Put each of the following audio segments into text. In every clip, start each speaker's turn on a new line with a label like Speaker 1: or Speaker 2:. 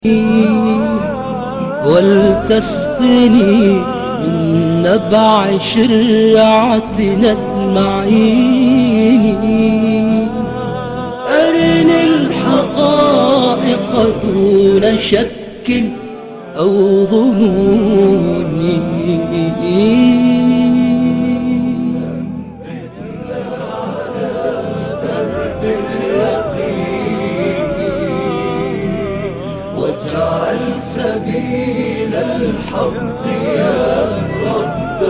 Speaker 1: ولتسقني من نبع شرعتنا المعين أرني الحقائق دون شك أو ظنون واجعل سبيل الحق يا رب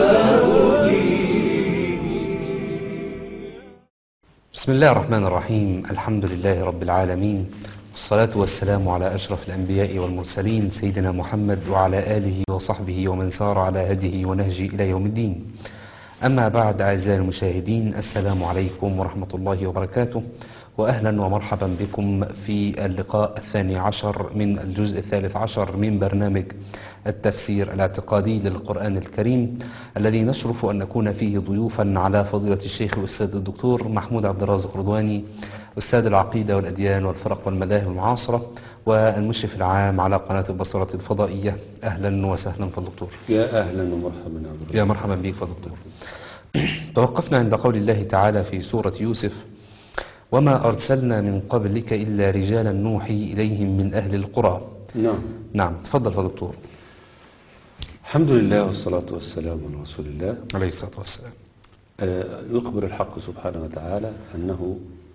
Speaker 2: بسم الله الرحمن الرحيم الحمد لله رب العالمين والصلاة والسلام على أشرف الأنبياء والمرسلين سيدنا محمد وعلى آله وصحبه ومن سار على هديه ونهجه إلى يوم الدين أما بعد أعزائي المشاهدين السلام عليكم ورحمة الله وبركاته وأهلا ومرحبا بكم في اللقاء الثاني عشر من الجزء الثالث عشر من برنامج التفسير الاعتقادي للقرآن الكريم الذي نشرف أن نكون فيه ضيوفا على فضيلة الشيخ الأستاذ الدكتور محمود عبد الرازق رضواني أستاذ العقيدة والأديان والفرق والمذاهب المعاصرة والمشرف العام على قناة البصرة الفضائية أهلا وسهلا فالدكتور
Speaker 3: يا أهلا ومرحبا يا عبد
Speaker 2: يا مرحبا بك فالدكتور توقفنا عند قول الله تعالى في سورة يوسف وما أرسلنا من قبلك إلا رجالا نوحي إليهم من أهل القرى
Speaker 3: نعم
Speaker 2: نعم تفضل فالدكتور
Speaker 3: الحمد لله والصلاة والسلام على رسول الله
Speaker 2: عليه الصلاة والسلام
Speaker 3: آه، يخبر الحق سبحانه وتعالى أنه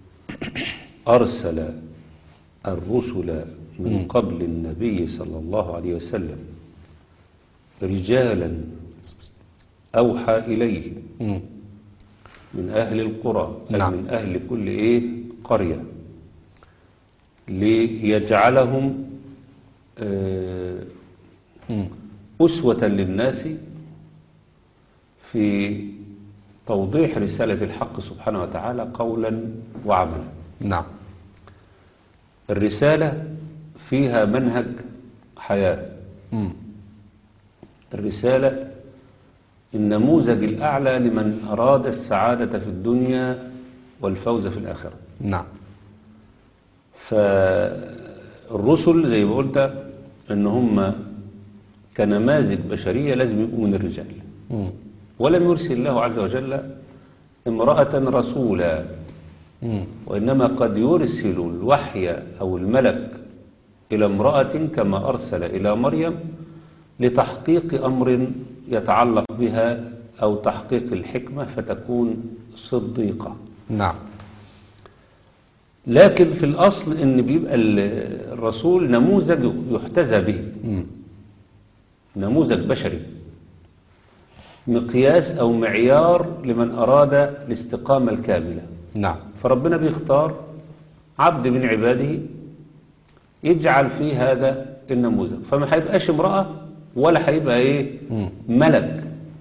Speaker 3: أرسل الرسل من قبل النبي صلى الله عليه وسلم رجالا أوحى إليه
Speaker 2: مم.
Speaker 3: من أهل القرى أي
Speaker 2: نعم.
Speaker 3: من أهل كل إيه قرية ليجعلهم آه،
Speaker 2: مم.
Speaker 3: أسوة للناس في توضيح رسالة الحق سبحانه وتعالى قولا وعملا
Speaker 2: نعم
Speaker 3: الرسالة فيها منهج حياة
Speaker 2: مم.
Speaker 3: الرسالة النموذج الأعلى لمن أراد السعادة في الدنيا والفوز في الآخرة
Speaker 2: نعم
Speaker 3: فالرسل زي ما قلت ان هم كنماذج بشرية لازم يبقوا من الرجال
Speaker 2: مم.
Speaker 3: ولم يرسل الله عز وجل امرأة رسولا
Speaker 2: مم.
Speaker 3: وإنما قد يرسل الوحي أو الملك إلى امرأة كما أرسل إلى مريم لتحقيق أمر يتعلق بها أو تحقيق الحكمة فتكون صديقة
Speaker 2: نعم
Speaker 3: لكن في الأصل إن بيبقى ال- الرسول نموذج يحتذى به
Speaker 2: مم.
Speaker 3: نموذج بشري مقياس أو معيار لمن أراد الاستقامة الكاملة
Speaker 2: نعم
Speaker 3: فربنا بيختار عبد من عباده يجعل فيه هذا النموذج فما هيبقاش امرأة ولا هيبقى ايه
Speaker 2: مم.
Speaker 3: ملك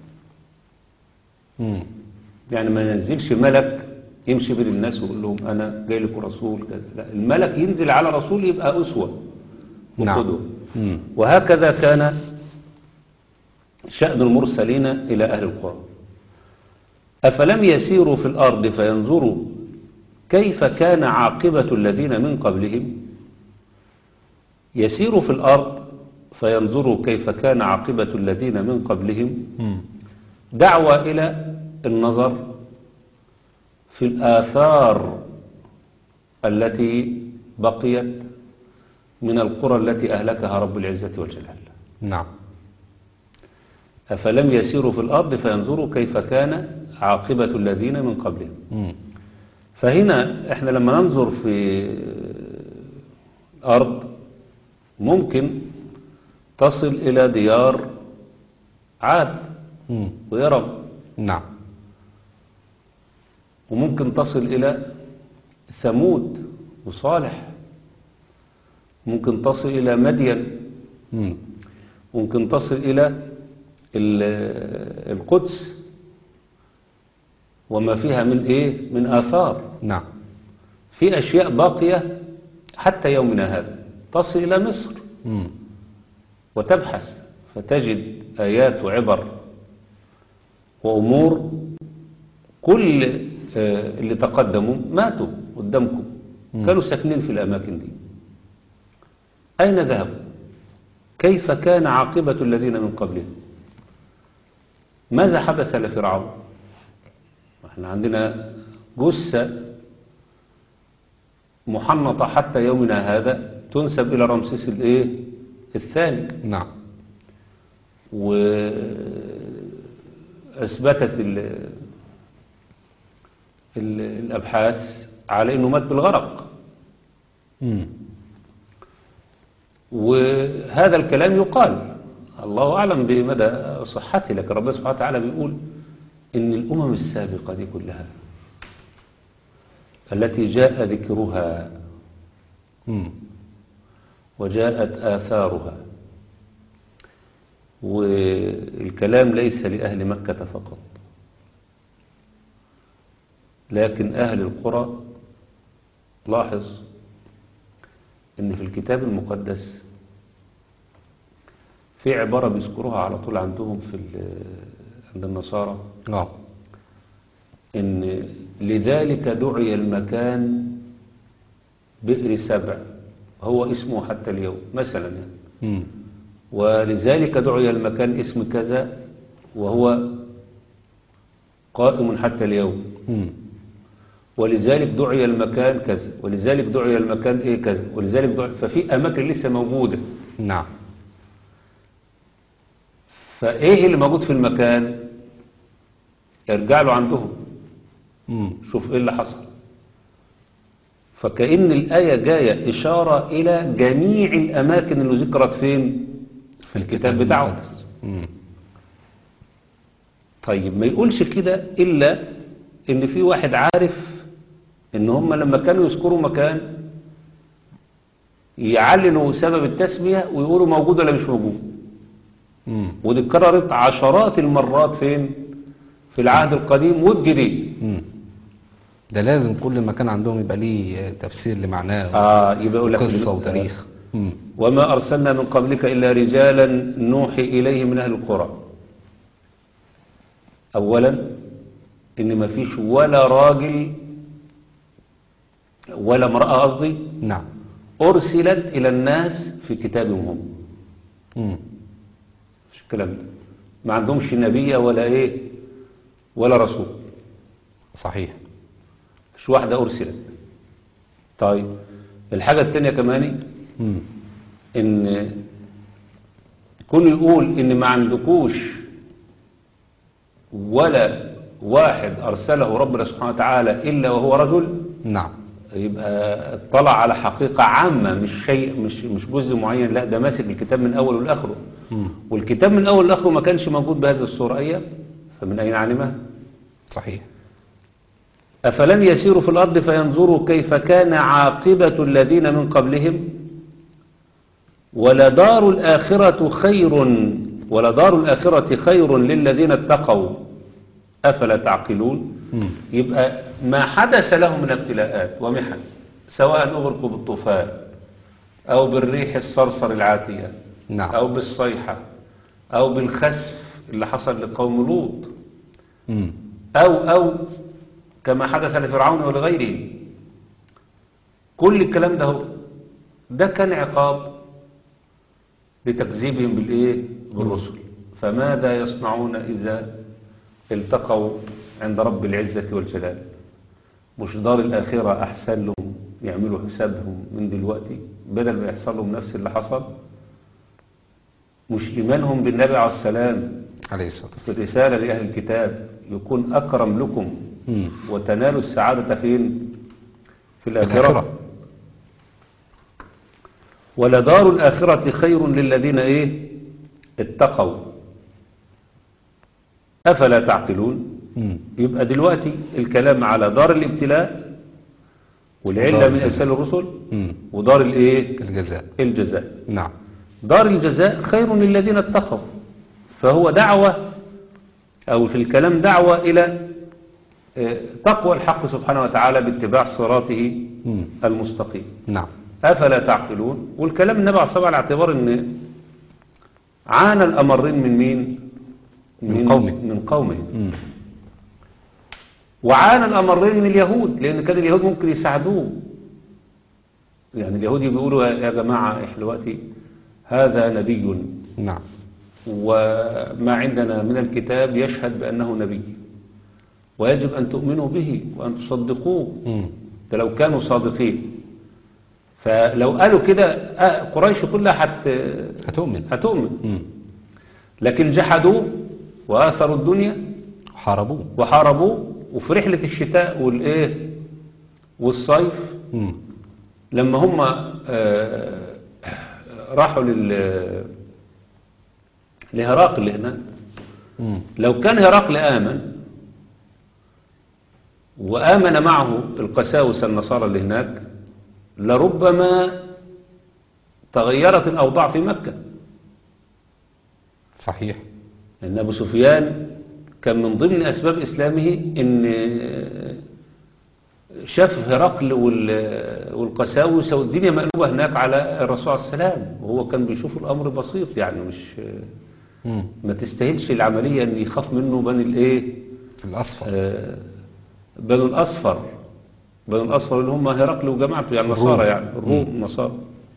Speaker 2: مم.
Speaker 3: يعني ما ينزلش ملك يمشي بين الناس ويقول لهم انا جاي لكم رسول كذا لا الملك ينزل على رسول يبقى اسوه
Speaker 2: نعم.
Speaker 3: وقدوه
Speaker 2: مم.
Speaker 3: وهكذا كان شأن المرسلين إلى أهل القرى أفلم يسيروا في الأرض فينظروا كيف كان عاقبة الذين من قبلهم يسيروا في الأرض فينظروا كيف كان عاقبة الذين من قبلهم
Speaker 2: مم.
Speaker 3: دعوة إلى النظر في الآثار التي بقيت من القرى التي أهلكها رب العزة والجلال
Speaker 2: نعم
Speaker 3: أفلم يسيروا في الأرض فينظروا كيف كان عاقبة الذين من قبلهم
Speaker 2: مم.
Speaker 3: فهنا احنا لما ننظر في الأرض ممكن تصل إلى ديار عاد
Speaker 2: مم.
Speaker 3: ويرم
Speaker 2: نعم
Speaker 3: وممكن تصل إلى ثمود وصالح ممكن تصل إلى مدين
Speaker 2: مم.
Speaker 3: ممكن تصل إلى ال- القدس وما فيها من إيه من آثار
Speaker 2: نعم
Speaker 3: في أشياء باقية حتى يومنا هذا تصل إلى مصر
Speaker 2: مم.
Speaker 3: وتبحث فتجد آيات وعبر وأمور كل آه، اللي تقدموا ماتوا قدامكم كانوا ساكنين في الأماكن دي أين ذهبوا كيف كان عاقبة الذين من قبلهم ماذا حدث لفرعون احنا عندنا جثة محنطة حتى يومنا هذا تنسب إلى رمسيس الايه الثاني
Speaker 2: نعم
Speaker 3: وأثبتت ال ال الأبحاث على أنه مات بالغرق
Speaker 2: مم.
Speaker 3: وهذا الكلام يقال الله أعلم بمدى صحته لكن ربنا سبحانه وتعالى بيقول إن الأمم السابقة دي كلها التي جاء ذكرها
Speaker 2: مم.
Speaker 3: وجاءت آثارها والكلام ليس لأهل مكة فقط لكن أهل القرى لاحظ ان في الكتاب المقدس في عبارة بيذكروها على طول عندهم في ال- عند النصارى
Speaker 2: اه
Speaker 3: ان لذلك دعي المكان بئر سبع هو اسمه حتى اليوم مثلا يعني
Speaker 2: مم.
Speaker 3: ولذلك دعي المكان اسم كذا وهو قائم حتى اليوم
Speaker 2: مم.
Speaker 3: ولذلك دعي المكان كذا ولذلك دعي المكان ايه كذا ولذلك دعي ففي اماكن لسه موجوده
Speaker 2: نعم
Speaker 3: فايه اللي موجود في المكان ارجع له عندهم
Speaker 2: مم.
Speaker 3: شوف ايه اللي حصل فكأن الآية جاية إشارة إلى جميع الأماكن اللي ذكرت فين في الكتاب بتاعهم
Speaker 2: المقدس. مم.
Speaker 3: طيب ما يقولش كده إلا إن في واحد عارف إن هم لما كانوا يذكروا مكان يعلنوا سبب التسمية ويقولوا موجود ولا مش موجود
Speaker 2: مم.
Speaker 3: ودي اتكررت عشرات المرات فين في العهد القديم والجديد
Speaker 2: مم. ده لازم كل مكان عندهم يبقى ليه تفسير لمعناه
Speaker 3: آه يبقى يقول لك
Speaker 2: قصة وتاريخ مم.
Speaker 3: وما أرسلنا من قبلك إلا رجالا نوحي إليه من أهل القرى أولا إن ما فيش ولا راجل ولا امرأة قصدي
Speaker 2: نعم
Speaker 3: أرسلت إلى الناس في كتابهم هم
Speaker 2: مم.
Speaker 3: مش الكلام ده ما عندهمش نبي ولا إيه ولا رسول
Speaker 2: صحيح
Speaker 3: مش واحدة أرسلت طيب الحاجة التانية كمان
Speaker 2: مم.
Speaker 3: ان كون يقول ان ما عندكوش ولا واحد ارسله ربنا سبحانه وتعالى الا وهو رجل
Speaker 2: نعم
Speaker 3: يبقى اطلع على حقيقة عامة مش شيء مش مش جزء معين لا ده ماسك الكتاب من اوله لاخره
Speaker 2: مم.
Speaker 3: والكتاب من اوله لاخره ما كانش موجود بهذه الصورة ايام فمن اين علمه
Speaker 2: صحيح
Speaker 3: أفلم يسيروا في الأرض فينظروا كيف كان عاقبة الذين من قبلهم ولدار الآخرة خير ولدار الآخرة خير للذين اتقوا أفلا تعقلون
Speaker 2: مم.
Speaker 3: يبقى ما حدث لهم من ابتلاءات ومحن سواء أغرقوا بالطوفان أو بالريح الصرصر العاتية
Speaker 2: نعم
Speaker 3: أو بالصيحة أو بالخسف اللي حصل لقوم لوط
Speaker 2: مم.
Speaker 3: أو أو كما حدث لفرعون ولغيره كل الكلام ده هو ده كان عقاب لتكذيبهم بالإيه بالرسل فماذا يصنعون إذا التقوا عند رب العزة والجلال مش دار الآخرة أحسن لهم يعملوا حسابهم من دلوقتي بدل ما يحصل لهم نفس اللي حصل مش إيمانهم بالنبي عليه السلام
Speaker 2: عليه الصلاة
Speaker 3: في
Speaker 2: والسلام
Speaker 3: الرسالة لأهل الكتاب يكون أكرم لكم
Speaker 2: مم.
Speaker 3: وتنالوا السعادة فين في الآخرة
Speaker 2: الآخرة.
Speaker 3: ولدار الآخرة خير للذين إيه اتقوا أفلا تعقلون
Speaker 2: مم.
Speaker 3: يبقى دلوقتي الكلام على دار الابتلاء والعلة
Speaker 2: ودار
Speaker 3: من
Speaker 2: الجزاء.
Speaker 3: إرسال الرسل
Speaker 2: مم.
Speaker 3: ودار الإيه
Speaker 2: الجزاء
Speaker 3: الجزاء
Speaker 2: نعم
Speaker 3: دار الجزاء خير للذين اتقوا فهو دعوة أو في الكلام دعوة إلى آه، تقوى الحق سبحانه وتعالى باتباع صراطه
Speaker 2: مم.
Speaker 3: المستقيم
Speaker 2: نعم
Speaker 3: أفلا تعقلون والكلام النبي عليه الصلاة والسلام على اعتبار أن عانى الأمرين من مين
Speaker 2: من قومه.
Speaker 3: من قومه
Speaker 2: مم.
Speaker 3: وعانى الأمرين من اليهود لأن كان اليهود ممكن يساعدوه يعني اليهود بيقولوا يا يا جماعة إحنا دلوقتي هذا نبي
Speaker 2: نعم
Speaker 3: وما عندنا من الكتاب يشهد بأنه نبي ويجب أن تؤمنوا به وأن تصدقوه
Speaker 2: مم.
Speaker 3: ده لو كانوا صادقين فلو قالوا كده آه، قريش كلها حت
Speaker 2: هتؤمن
Speaker 3: هتؤمن
Speaker 2: مم.
Speaker 3: لكن جحدوا وآثروا الدنيا
Speaker 2: حاربوه
Speaker 3: وحاربوه وفي رحلة الشتاء والإيه والصيف
Speaker 2: مم.
Speaker 3: لما هم آه، راحوا لل لهرقل هناك
Speaker 2: مم.
Speaker 3: لو كان هرقل آمن وآمن معه القساوسة النصارى اللي هناك لربما تغيرت الأوضاع في مكة
Speaker 2: صحيح
Speaker 3: ان ابو سفيان كان من ضمن اسباب اسلامه ان شاف هرقل وال- والقساوسه والدنيا مقلوبه هناك على الرسول عليه السلام وهو كان بيشوف الامر بسيط يعني مش
Speaker 2: مم.
Speaker 3: ما تستاهلش العمليه ان يخاف منه بني الايه
Speaker 2: الأصفر
Speaker 3: آه، بنو الاصفر بنو الاصفر اللي هم هرقل وجماعته يعني نصارى يعني الروم نصارى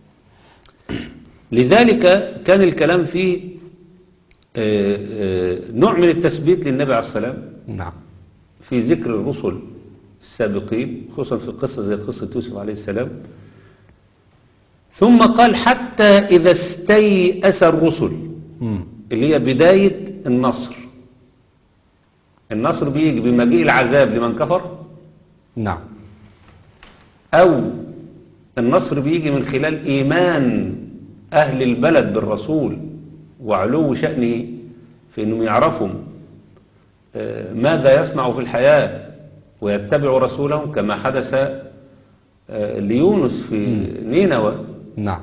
Speaker 3: لذلك كان الكلام فيه آه، آه، نوع من التثبيت للنبي عليه السلام
Speaker 2: نعم
Speaker 3: في ذكر الرسل السابقين خصوصا في قصة زي قصة يوسف عليه السلام ثم قال حتى إذا استيأس الرسل
Speaker 2: مم.
Speaker 3: اللي هي بداية النصر النصر بيجي بمجيء العذاب لمن كفر
Speaker 2: نعم
Speaker 3: أو النصر بيجي من خلال إيمان أهل البلد بالرسول وعلو شأنه في أنهم يعرفوا آه، ماذا يصنع في الحياة ويتبعوا رسولهم كما حدث آه، ليونس في نينوى
Speaker 2: نعم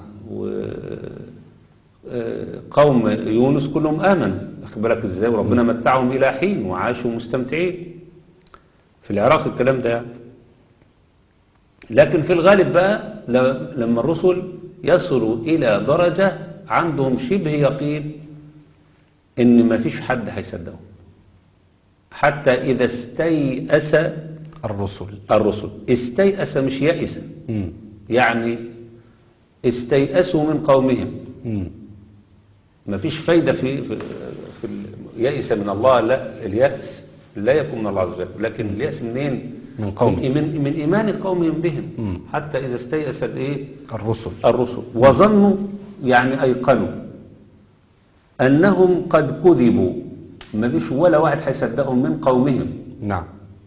Speaker 3: وقوم يونس كلهم آمنوا أخد بالك إزاي وربنا متعهم إلى حين وعاشوا مستمتعين في العراق الكلام ده يعني. لكن في الغالب بقى ل- لما الرسل يصلوا إلى درجة عندهم شبه يقين إن ما فيش حد هيصدقهم حتى إذا استيأس
Speaker 2: الرسل
Speaker 3: الرسل استيأس مش يأس
Speaker 2: مم.
Speaker 3: يعني استيأسوا من قومهم
Speaker 2: مم.
Speaker 3: ما فيش فايدة في في, في ال- يأس من الله لا اليأس لا يكون من الله عز وجل لكن اليأس منين
Speaker 2: من قومه.
Speaker 3: من, من, من إيمان قومهم بهم
Speaker 2: مم.
Speaker 3: حتى إذا استيأس الإيه
Speaker 2: الرسل
Speaker 3: الرسل وظنوا يعني أيقنوا أنهم قد كذبوا ما فيش ولا واحد هيصدقهم من قومهم
Speaker 2: نعم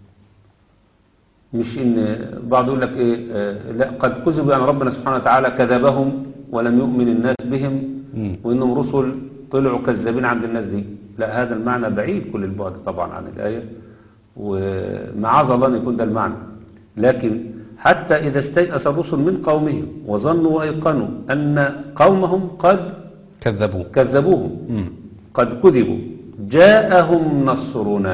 Speaker 3: مش ان بعض يقول لك ايه آه، لا قد كذبوا يعني ربنا سبحانه وتعالى كذبهم ولم يؤمن الناس بهم
Speaker 2: مم.
Speaker 3: وانهم رسل طلعوا كذابين عند الناس دي لا هذا المعنى بعيد كل البعد طبعا عن الآية ومعاذ الله أن يكون ده المعنى لكن حتى إذا استيأس الرسل من قومهم وظنوا وأيقنوا أن قومهم قد
Speaker 2: كذبوا
Speaker 3: كذبوهم
Speaker 2: مم.
Speaker 3: قد كذبوا جاءهم نصرنا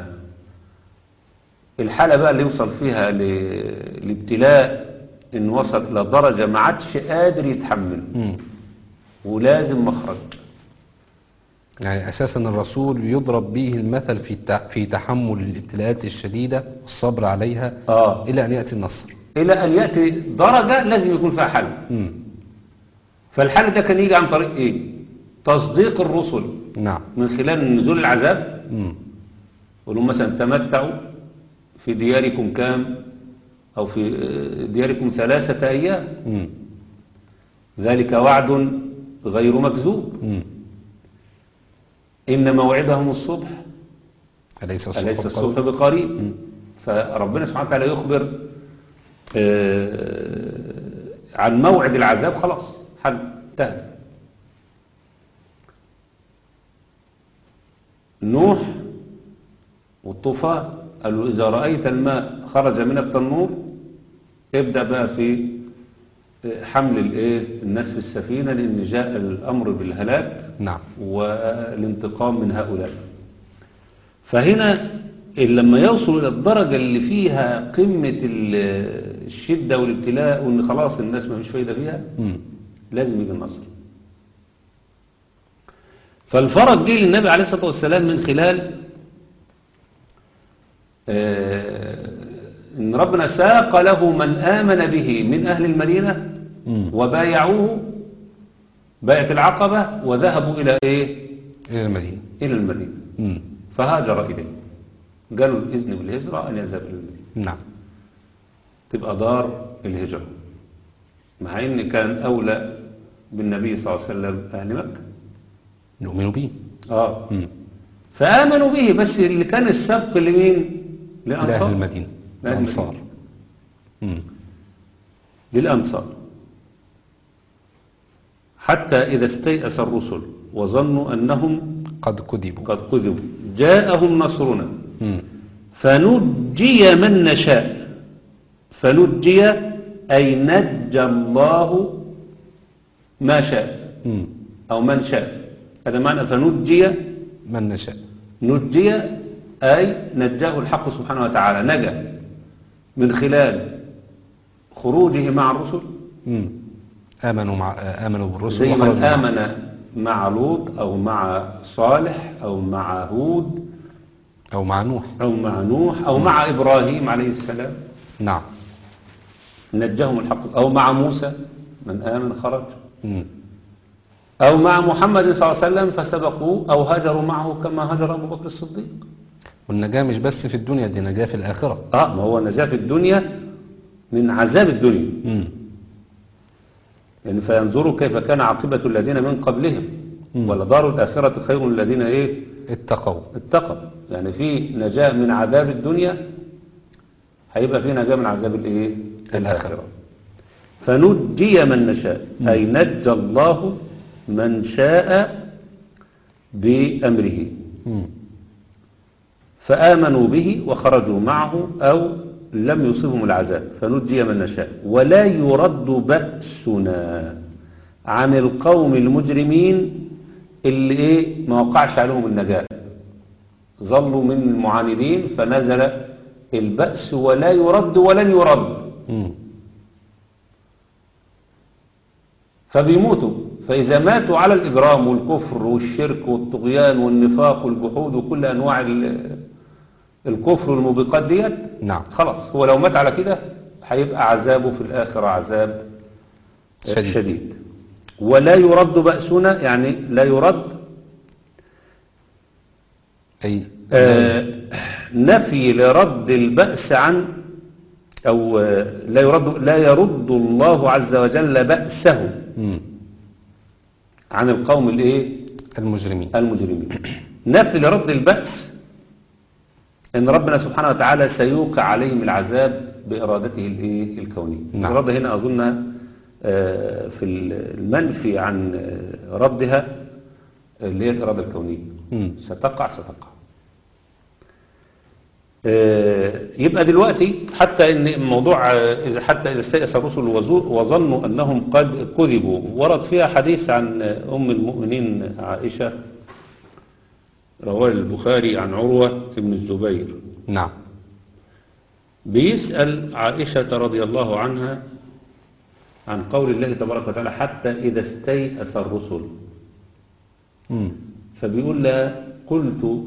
Speaker 3: الحالة بقى اللي يوصل فيها ل- الابتلاء إن وصل إلى درجة ما عادش قادر يتحمل
Speaker 2: مم.
Speaker 3: ولازم مخرج
Speaker 2: يعني أساسا الرسول يضرب به المثل في الت- في تحمل الابتلاءات الشديدة والصبر عليها
Speaker 3: آه
Speaker 2: إلى أن يأتي النصر
Speaker 3: إلى أن يأتي درجة لازم يكون فيها حل
Speaker 2: مم.
Speaker 3: فالحل ده كان يجي عن طريق إيه تصديق الرسل
Speaker 2: نعم
Speaker 3: من خلال نزول العذاب
Speaker 2: مم.
Speaker 3: ولهم مثلا تمتعوا في دياركم كام أو في آه، دياركم ثلاثة أيام
Speaker 2: مم.
Speaker 3: ذلك وعد غير مكذوب
Speaker 2: مم.
Speaker 3: إن موعدهم الصبح
Speaker 2: أليس الصبح
Speaker 3: أليس
Speaker 2: قريب؟
Speaker 3: الصبح بقريب فربنا سبحانه وتعالى يخبر آه، عن موعد العذاب خلاص حل انتهى نوح والطوفان قالوا إذا رأيت الماء خرج من التنور ابدأ بقى في حمل الايه الناس في السفينة لأن جاء الأمر بالهلاك
Speaker 2: نعم
Speaker 3: والانتقام من هؤلاء فهنا لما يوصلوا إلى الدرجة اللي فيها قمة ال- الشدة والابتلاء وإن خلاص الناس ما فيش فايدة فيها
Speaker 2: مم.
Speaker 3: لازم يجي النصر فالفرج جه للنبي عليه الصلاة والسلام من خلال آه، إن ربنا ساق له من آمن به من أهل المدينة
Speaker 2: مم.
Speaker 3: وبايعوه بقت العقبة وذهبوا إلى إيه
Speaker 2: إلى المدينة
Speaker 3: إلى المدينة
Speaker 2: مم.
Speaker 3: فهاجر إليه قالوا الإذن بالهجرة أن يذهب إلى المدينة
Speaker 2: نعم
Speaker 3: تبقى دار الهجرة مع إن كان أولى بالنبي صلى الله عليه وسلم أهل مكة
Speaker 2: نؤمن به
Speaker 3: آه
Speaker 2: مم.
Speaker 3: فآمنوا به بس اللي كان السبق لمين
Speaker 2: لأهل
Speaker 3: للأنصار
Speaker 2: المدينة
Speaker 3: لأهل
Speaker 2: الأنصار
Speaker 3: المدينة.
Speaker 2: مم.
Speaker 3: للأنصار حتى إذا استيأس الرسل وظنوا أنهم
Speaker 2: قد كذبوا
Speaker 3: قد كذبوا جاءهم نصرنا
Speaker 2: مم.
Speaker 3: فنجي من نشاء فنجي أي نجى الله ما شاء
Speaker 2: مم.
Speaker 3: أو من شاء هذا معنى فنجي
Speaker 2: من نشاء
Speaker 3: نجي أي نجاه الحق سبحانه وتعالى نجا من خلال خروجه مع الرسل
Speaker 2: مم. آمنوا مع آمنوا بالرسل
Speaker 3: زي
Speaker 2: وخرجوا
Speaker 3: من
Speaker 2: معهم.
Speaker 3: آمن مع لوط أو مع صالح أو مع هود
Speaker 2: أو مع نوح
Speaker 3: أو مع نوح أو مع إبراهيم عليه السلام
Speaker 2: نعم
Speaker 3: نجاهم الحق أو مع موسى من آمن خرج
Speaker 2: مم.
Speaker 3: أو مع محمد صلى الله عليه وسلم فسبقوه أو هاجروا معه كما هاجر أبو بكر الصديق
Speaker 2: والنجاة مش بس في الدنيا دي نجاة في الآخرة
Speaker 3: آه ما هو نجاة في الدنيا من عذاب الدنيا
Speaker 2: مم.
Speaker 3: يعني فينظروا كيف كان عاقبة الذين من قبلهم
Speaker 2: مم.
Speaker 3: ولدار الآخرة خير الذين إيه
Speaker 2: اتقوا
Speaker 3: اتقوا يعني في نجاة من عذاب الدنيا هيبقى في نجاة من عذاب الايه
Speaker 2: الآخرة.
Speaker 3: فنجي من نشاء أي نجى الله من شاء بأمره
Speaker 2: مم.
Speaker 3: فآمنوا به وخرجوا معه أو لم يصبهم العذاب فنجي من نشاء ولا يرد بأسنا عن القوم المجرمين اللي ايه ما وقعش عليهم النجاة ظلوا من المعاندين فنزل البأس ولا يرد ولن يرد
Speaker 2: مم.
Speaker 3: فبيموتوا فإذا ماتوا على الإجرام والكفر والشرك والطغيان والنفاق والجحود وكل أنواع ال- الكفر والموبقات ديت
Speaker 2: نعم
Speaker 3: خلاص هو لو مات على كده هيبقى عذابه في الآخرة عذاب
Speaker 2: شديد.
Speaker 3: شديد, شديد. ولا يرد بأسنا يعني لا يرد
Speaker 2: أي
Speaker 3: آه نفي لرد البأس عن أو آه، لا يرد لا يرد الله عز وجل بأسه
Speaker 2: مم.
Speaker 3: عن القوم الايه
Speaker 2: المجرمين
Speaker 3: المجرمين نفي لرد البأس ان ربنا سبحانه وتعالى سيوقع عليهم العذاب بإرادته الايه الكونية
Speaker 2: نعم.
Speaker 3: الإرادة هنا أظن آه، في المنفي عن آه، ردها اللي هي الإرادة الكونية
Speaker 2: مم.
Speaker 3: ستقع ستقع آه، يبقى دلوقتي حتى ان موضوع آه، اذا حتى اذا استيأس الرسل وزو- وظنوا انهم قد كذبوا ورد فيها حديث عن آه، ام المؤمنين عائشه رواه البخاري عن عروه بن الزبير
Speaker 2: نعم
Speaker 3: بيسأل عائشة رضي الله عنها عن قول الله تبارك وتعالى حتى إذا استيأس الرسل
Speaker 2: مم.
Speaker 3: فبيقول لها قلت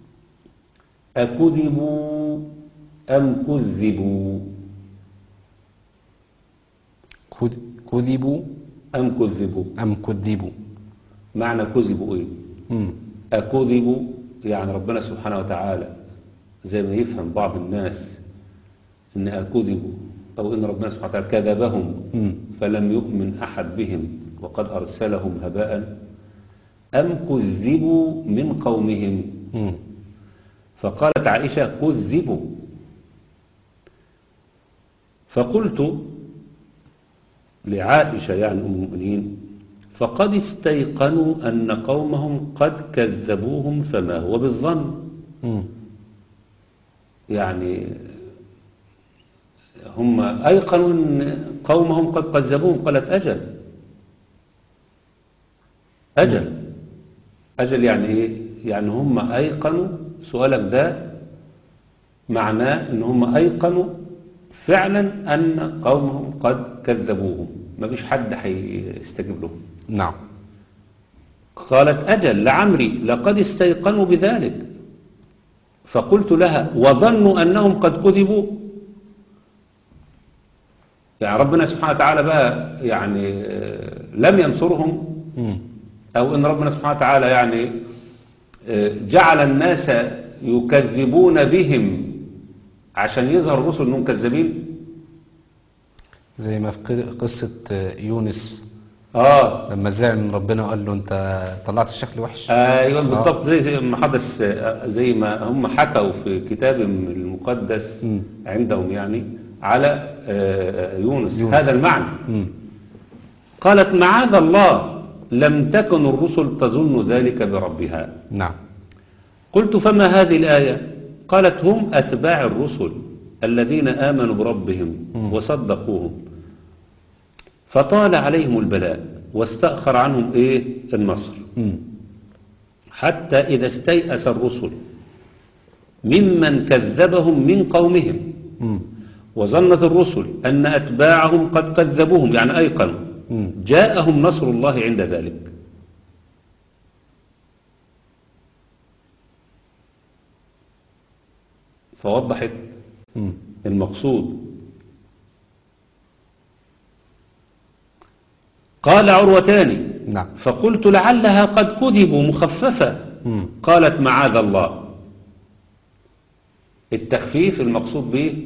Speaker 3: أكذبوا أم كذبوا
Speaker 2: كذ- كذبوا
Speaker 3: أم كذبوا
Speaker 2: أم كذبوا
Speaker 3: معنى كذبوا إيه
Speaker 2: مم.
Speaker 3: أكذبوا يعني ربنا سبحانه وتعالى زي ما يفهم بعض الناس إن أكذبوا أو إن ربنا سبحانه وتعالى كذبهم
Speaker 2: مم.
Speaker 3: فلم يؤمن أحد بهم وقد أرسلهم هباء أم كذبوا من قومهم
Speaker 2: مم.
Speaker 3: فقالت عائشة كذبوا فقلت لعائشة يعني أم المؤمنين فقد استيقنوا أن قومهم قد كذبوهم فما هو بالظن
Speaker 2: مم.
Speaker 3: يعني هم أيقنوا أن قومهم قد كذبوهم قالت أجل أجل أجل يعني إيه يعني هم أيقنوا سؤالك ده معناه أن هم أيقنوا فعلا أن قومهم قد كذبوهم ما فيش حد هيستجيب لهم
Speaker 2: نعم
Speaker 3: قالت أجل لعمري لقد استيقنوا بذلك فقلت لها وظنوا أنهم قد كذبوا يعني ربنا سبحانه وتعالى بقى يعني آه، لم ينصرهم
Speaker 2: مم.
Speaker 3: أو إن ربنا سبحانه وتعالى يعني آه، جعل الناس يكذبون بهم عشان يظهر الرسل أنهم كذابين
Speaker 2: زي ما في ق- قصة آه، يونس
Speaker 3: آه
Speaker 2: لما زعل من ربنا وقال له انت طلعت الشكل وحش
Speaker 3: ايوه بالضبط زي زي ما حدث آه، زي ما هم حكوا في كتابهم المقدس
Speaker 2: مم.
Speaker 3: عندهم يعني على آه، يونس
Speaker 2: يونس.
Speaker 3: هذا المعنى
Speaker 2: مم.
Speaker 3: قالت معاذ الله لم تكن الرسل تظن ذلك بربها
Speaker 2: نعم
Speaker 3: قلت فما هذه الآية قالت هم أتباع الرسل الذين آمنوا بربهم
Speaker 2: مم.
Speaker 3: وصدقوهم فطال عليهم البلاء واستأخر عنهم إيه النصر
Speaker 2: مم.
Speaker 3: حتى إذا استيأس الرسل ممن كذبهم من قومهم
Speaker 2: مم.
Speaker 3: وظنت الرسل أن أتباعهم قد كذبوهم يعني أيقنوا
Speaker 2: مم.
Speaker 3: جاءهم نصر الله عند ذلك فوضحت
Speaker 2: مم.
Speaker 3: المقصود قال عروتان
Speaker 2: نعم
Speaker 3: فقلت لعلها قد كذبوا مخففة
Speaker 2: مم.
Speaker 3: قالت معاذ الله التخفيف المقصود به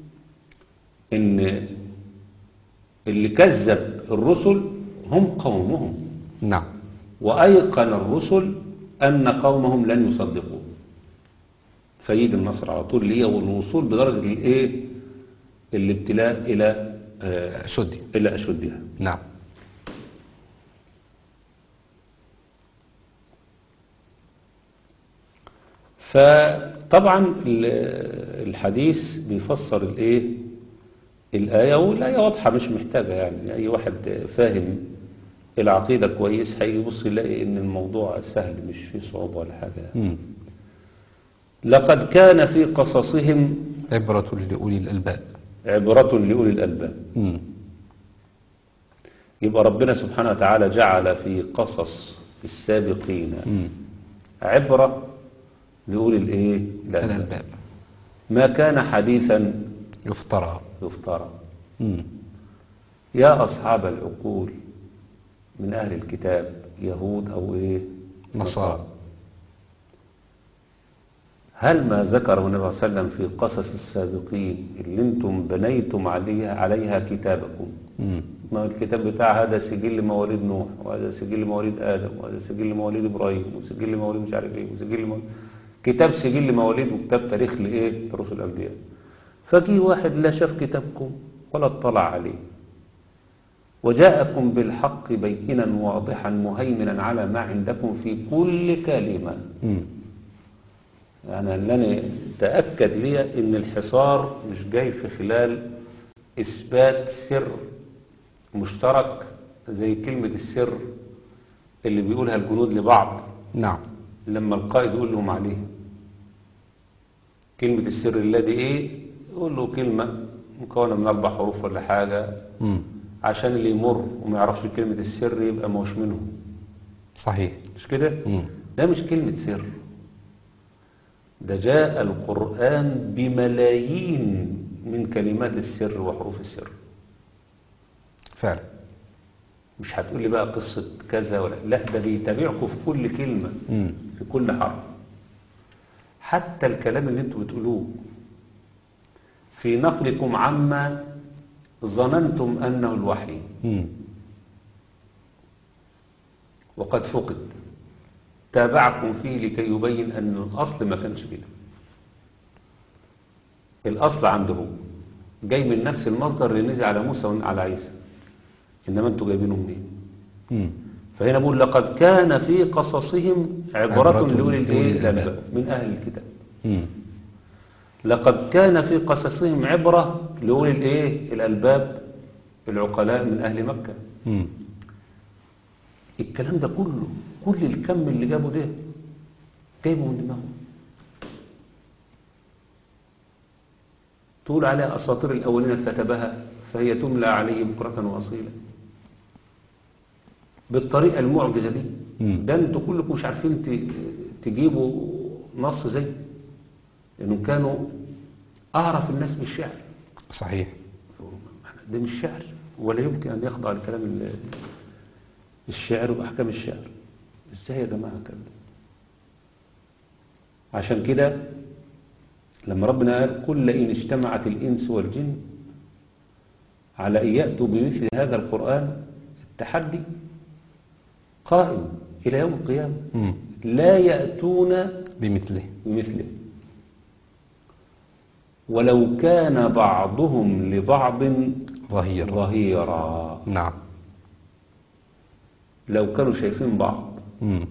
Speaker 3: ان اللي كذب الرسل هم قومهم
Speaker 2: نعم
Speaker 3: وأيقن الرسل أن قومهم لن يصدقوا فيجي النصر على طول ليه والوصول بدرجة الإيه الابتلاء إلى آه،
Speaker 2: شدي
Speaker 3: إلى أشدها
Speaker 2: نعم
Speaker 3: فطبعا ال- الحديث بيفسر الايه الآية والآية واضحة مش محتاجة يعني أي واحد فاهم العقيدة كويس هيجي يبص يلاقي إن الموضوع سهل مش فيه صعوبة ولا حاجة
Speaker 2: مم.
Speaker 3: لقد كان في قصصهم
Speaker 2: عبرة لأولي الألباب
Speaker 3: عبرة لأولي الألباب
Speaker 2: مم.
Speaker 3: يبقى ربنا سبحانه وتعالى جعل في قصص السابقين
Speaker 2: مم.
Speaker 3: عبرة لأولي الإيه
Speaker 2: الألباب
Speaker 3: ما كان حديثا
Speaker 2: يفترى
Speaker 3: يفترى
Speaker 2: مم.
Speaker 3: يا أصحاب العقول من أهل الكتاب يهود أو إيه
Speaker 2: نصارى.
Speaker 3: هل ما ذكره النبي صلى الله عليه وسلم في قصص السابقين اللي انتم بنيتم عليها عليها كتابكم
Speaker 2: مم.
Speaker 3: ما هو الكتاب بتاع هذا سجل مواليد نوح وهذا سجل مواليد آدم وهذا سجل مواليد إبراهيم وسجل مواليد مش عارف إيه وسجل مواليد كتاب سجل مواليد وكتاب تاريخ لإيه لرسل الأنبياء فجي واحد لا شاف كتابكم ولا اطلع عليه وجاءكم بالحق بينا واضحا مهيمنا على ما عندكم في كل كلمة
Speaker 2: مم.
Speaker 3: يعني اللي أنا تأكد لي إن الحصار مش جاي في خلال إثبات سر مشترك زي كلمة السر اللي بيقولها الجنود لبعض
Speaker 2: نعم
Speaker 3: لما القائد يقول لهم عليه كلمة السر الذي إيه يقول له كلمة مكونة من أربع حروف ولا حاجة
Speaker 2: مم.
Speaker 3: عشان اللي يمر وما يعرفش كلمة السر يبقى موش منهم
Speaker 2: صحيح
Speaker 3: مش كده؟
Speaker 2: مم.
Speaker 3: ده مش كلمة سر ده جاء القرآن بملايين من كلمات السر وحروف السر
Speaker 2: فعلا
Speaker 3: مش هتقول لي بقى قصة كذا ولا لا ده بيتابعكم في كل كلمة
Speaker 2: مم.
Speaker 3: في كل حرف حتى الكلام اللي انتوا بتقولوه في نقلكم عما ظننتم أنه الوحي
Speaker 2: مم.
Speaker 3: وقد فقد تابعكم فيه لكي يبين أن الأصل ما كانش كده الأصل عنده هو جاي من نفس المصدر اللي نزل على موسى وعلى عيسى إنما أنتوا جايبينه منين
Speaker 2: مم.
Speaker 3: فهنا بقول لقد كان في قصصهم عبرة
Speaker 2: عبرة
Speaker 3: لأولي الإيه؟
Speaker 2: لأولي الألباب.
Speaker 3: الألباب من أهل الكتاب
Speaker 2: مم.
Speaker 3: لقد كان في قصصهم عبرة لأولي الإيه؟ الألباب العقلاء من أهل مكة
Speaker 2: مم.
Speaker 3: الكلام ده كله كل الكم اللي جابه ده جايبه من دماغه تقول عليها أساطير الأولين كتبها فهي تملى عليه بكرة وأصيلا بالطريقة المعجزة دي
Speaker 2: مم.
Speaker 3: ده انتوا كلكم مش عارفين ت- تجيبوا نص زي لأنهم كانوا أعرف الناس بالشعر
Speaker 2: صحيح
Speaker 3: ده مش شعر ولا يمكن أن يخضع لكلام ال- الشعر وأحكام الشعر ازاي يا جماعة كده عشان كده لما ربنا قال قل لئن اجتمعت الإنس والجن على أن يأتوا بمثل هذا القرآن التحدي قائم إلى يوم القيامة
Speaker 2: مم.
Speaker 3: لا يأتون
Speaker 2: بمثله
Speaker 3: بمثله ولو كان بعضهم لبعض
Speaker 2: ظهير
Speaker 3: ظهيرا
Speaker 2: نعم
Speaker 3: لو كانوا شايفين بعض
Speaker 2: مم.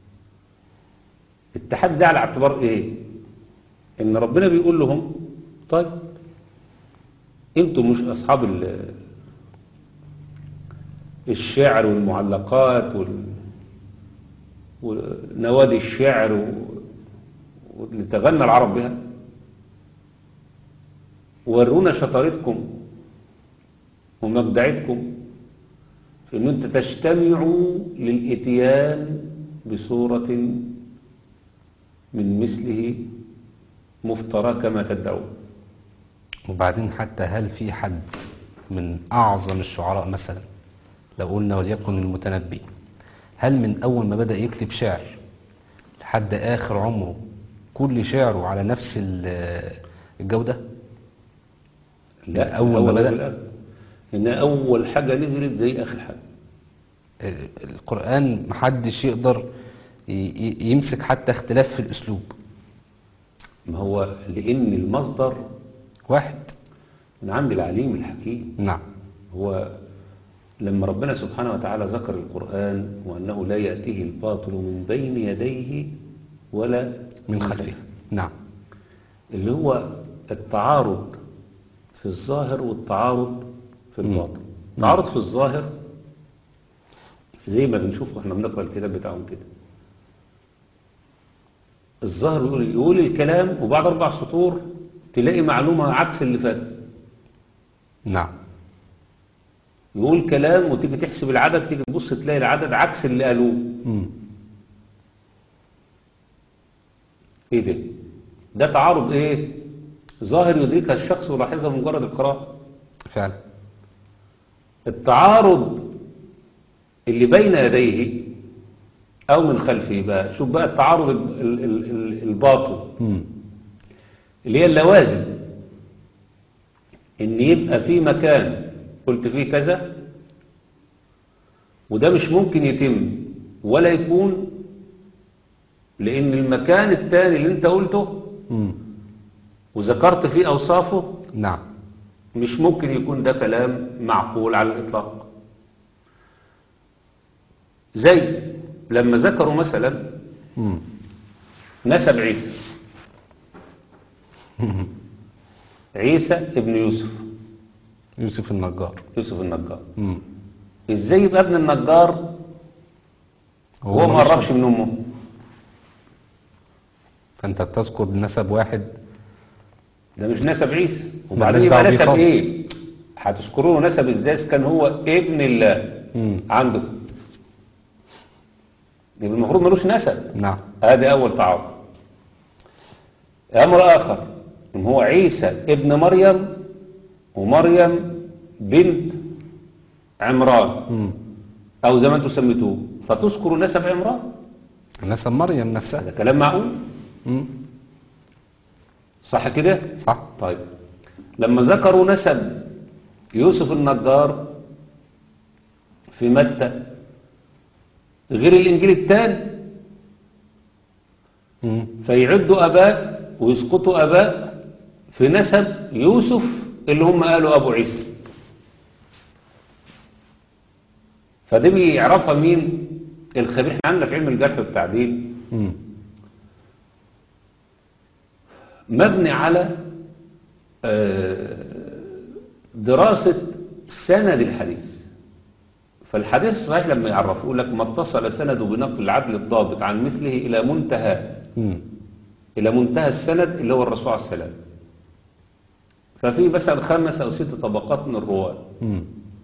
Speaker 3: التحدي ده على اعتبار ايه ان ربنا بيقول لهم طيب انتوا مش اصحاب ال- الشعر والمعلقات وال ونوادي الشعر و- واللي تغنى العرب بها ورونا شطارتكم ومبدعتكم في ان انت تجتمعوا للاتيان بصورة من مثله مفترى كما تدعون
Speaker 2: وبعدين حتى هل في حد من أعظم الشعراء مثلا لو قلنا وليكن المتنبي هل من أول ما بدأ يكتب شعر لحد آخر عمره كل شعره على نفس ال- الجودة
Speaker 3: لا
Speaker 2: أول ما
Speaker 3: الأول
Speaker 2: بدأ؟
Speaker 3: والآخر. إن أول حاجة نزلت زي آخر حاجة
Speaker 2: القرآن محدش يقدر ي- ي- يمسك حتى اختلاف في الأسلوب
Speaker 3: ما هو لأن المصدر
Speaker 2: واحد
Speaker 3: من عند العليم الحكيم
Speaker 2: نعم
Speaker 3: هو لما ربنا سبحانه وتعالى ذكر القرآن وأنه لا يأتيه الباطل من بين يديه ولا
Speaker 2: من خلفه نعم
Speaker 3: اللي هو التعارض في الظاهر والتعارض في الباطن التعارض في الظاهر زي ما بنشوف واحنا بنقرا الكتاب بتاعهم كده الظاهر يقول يقول الكلام وبعد اربع سطور تلاقي معلومه عكس اللي فات
Speaker 2: نعم
Speaker 3: يقول كلام وتيجي تحسب العدد تيجي تبص تلاقي العدد عكس اللي قالوه
Speaker 2: مم.
Speaker 3: ايه ده ده تعارض ايه ظاهر يدركها الشخص ولاحظها بمجرد القراءه
Speaker 2: فعلا
Speaker 3: التعارض اللي بين يديه او من خلفه بقى شوف بقى التعارض ال- ال- ال- ال- الباطن
Speaker 2: مم.
Speaker 3: اللي هي اللوازم ان يبقى في مكان قلت فيه كذا وده مش ممكن يتم ولا يكون لان المكان التاني اللي انت قلته
Speaker 2: مم.
Speaker 3: وذكرت فيه اوصافه
Speaker 2: نعم
Speaker 3: مش ممكن يكون ده كلام معقول على الإطلاق زي لما ذكروا مثلا
Speaker 2: مم.
Speaker 3: نسب عيسى عيسى ابن يوسف
Speaker 2: يوسف النجار
Speaker 3: يوسف النجار
Speaker 2: مم.
Speaker 3: ازاي يبقى ابن النجار وهو ما
Speaker 2: ملوش
Speaker 3: قربش
Speaker 2: أب.
Speaker 3: من امه
Speaker 2: فانت بتذكر نسب واحد
Speaker 3: ده مش نسب عيسى وبعدين
Speaker 2: ملوش
Speaker 3: يبقى
Speaker 2: دعوة بيه
Speaker 3: نسب
Speaker 2: خالص.
Speaker 3: ايه هتذكروا له نسب ازاي إذا كان هو ابن الله
Speaker 2: مم.
Speaker 3: عنده يبقى المفروض ملوش نسب
Speaker 2: نعم
Speaker 3: هذا أول تعارض أمر آخر إن هو عيسى ابن مريم ومريم بنت عمران
Speaker 2: مم.
Speaker 3: أو زي ما أنتم سميتوه فتذكر نسب عمران
Speaker 2: نسب مريم نفسها
Speaker 3: هذا كلام معقول
Speaker 2: مم.
Speaker 3: صح كده؟
Speaker 2: صح
Speaker 3: طيب لما ذكروا نسب يوسف النجار في متى غير الإنجيل الثاني
Speaker 2: مم.
Speaker 3: فيعدوا أباء ويسقطوا أباء في نسب يوسف اللي هم قالوا أبو عيسى فدي بيعرفها مين الخبير احنا عندنا في علم الجرح والتعديل
Speaker 2: مم.
Speaker 3: مبني على آه، دراسة سند الحديث فالحديث الصحيح لما يعرف يقول لك ما اتصل سنده بنقل العدل الضابط عن مثله إلى منتهى
Speaker 2: مم.
Speaker 3: إلى منتهى السند اللي هو الرسول عليه السلام ففي مثلا خمس أو ست طبقات من الرواة
Speaker 2: مم.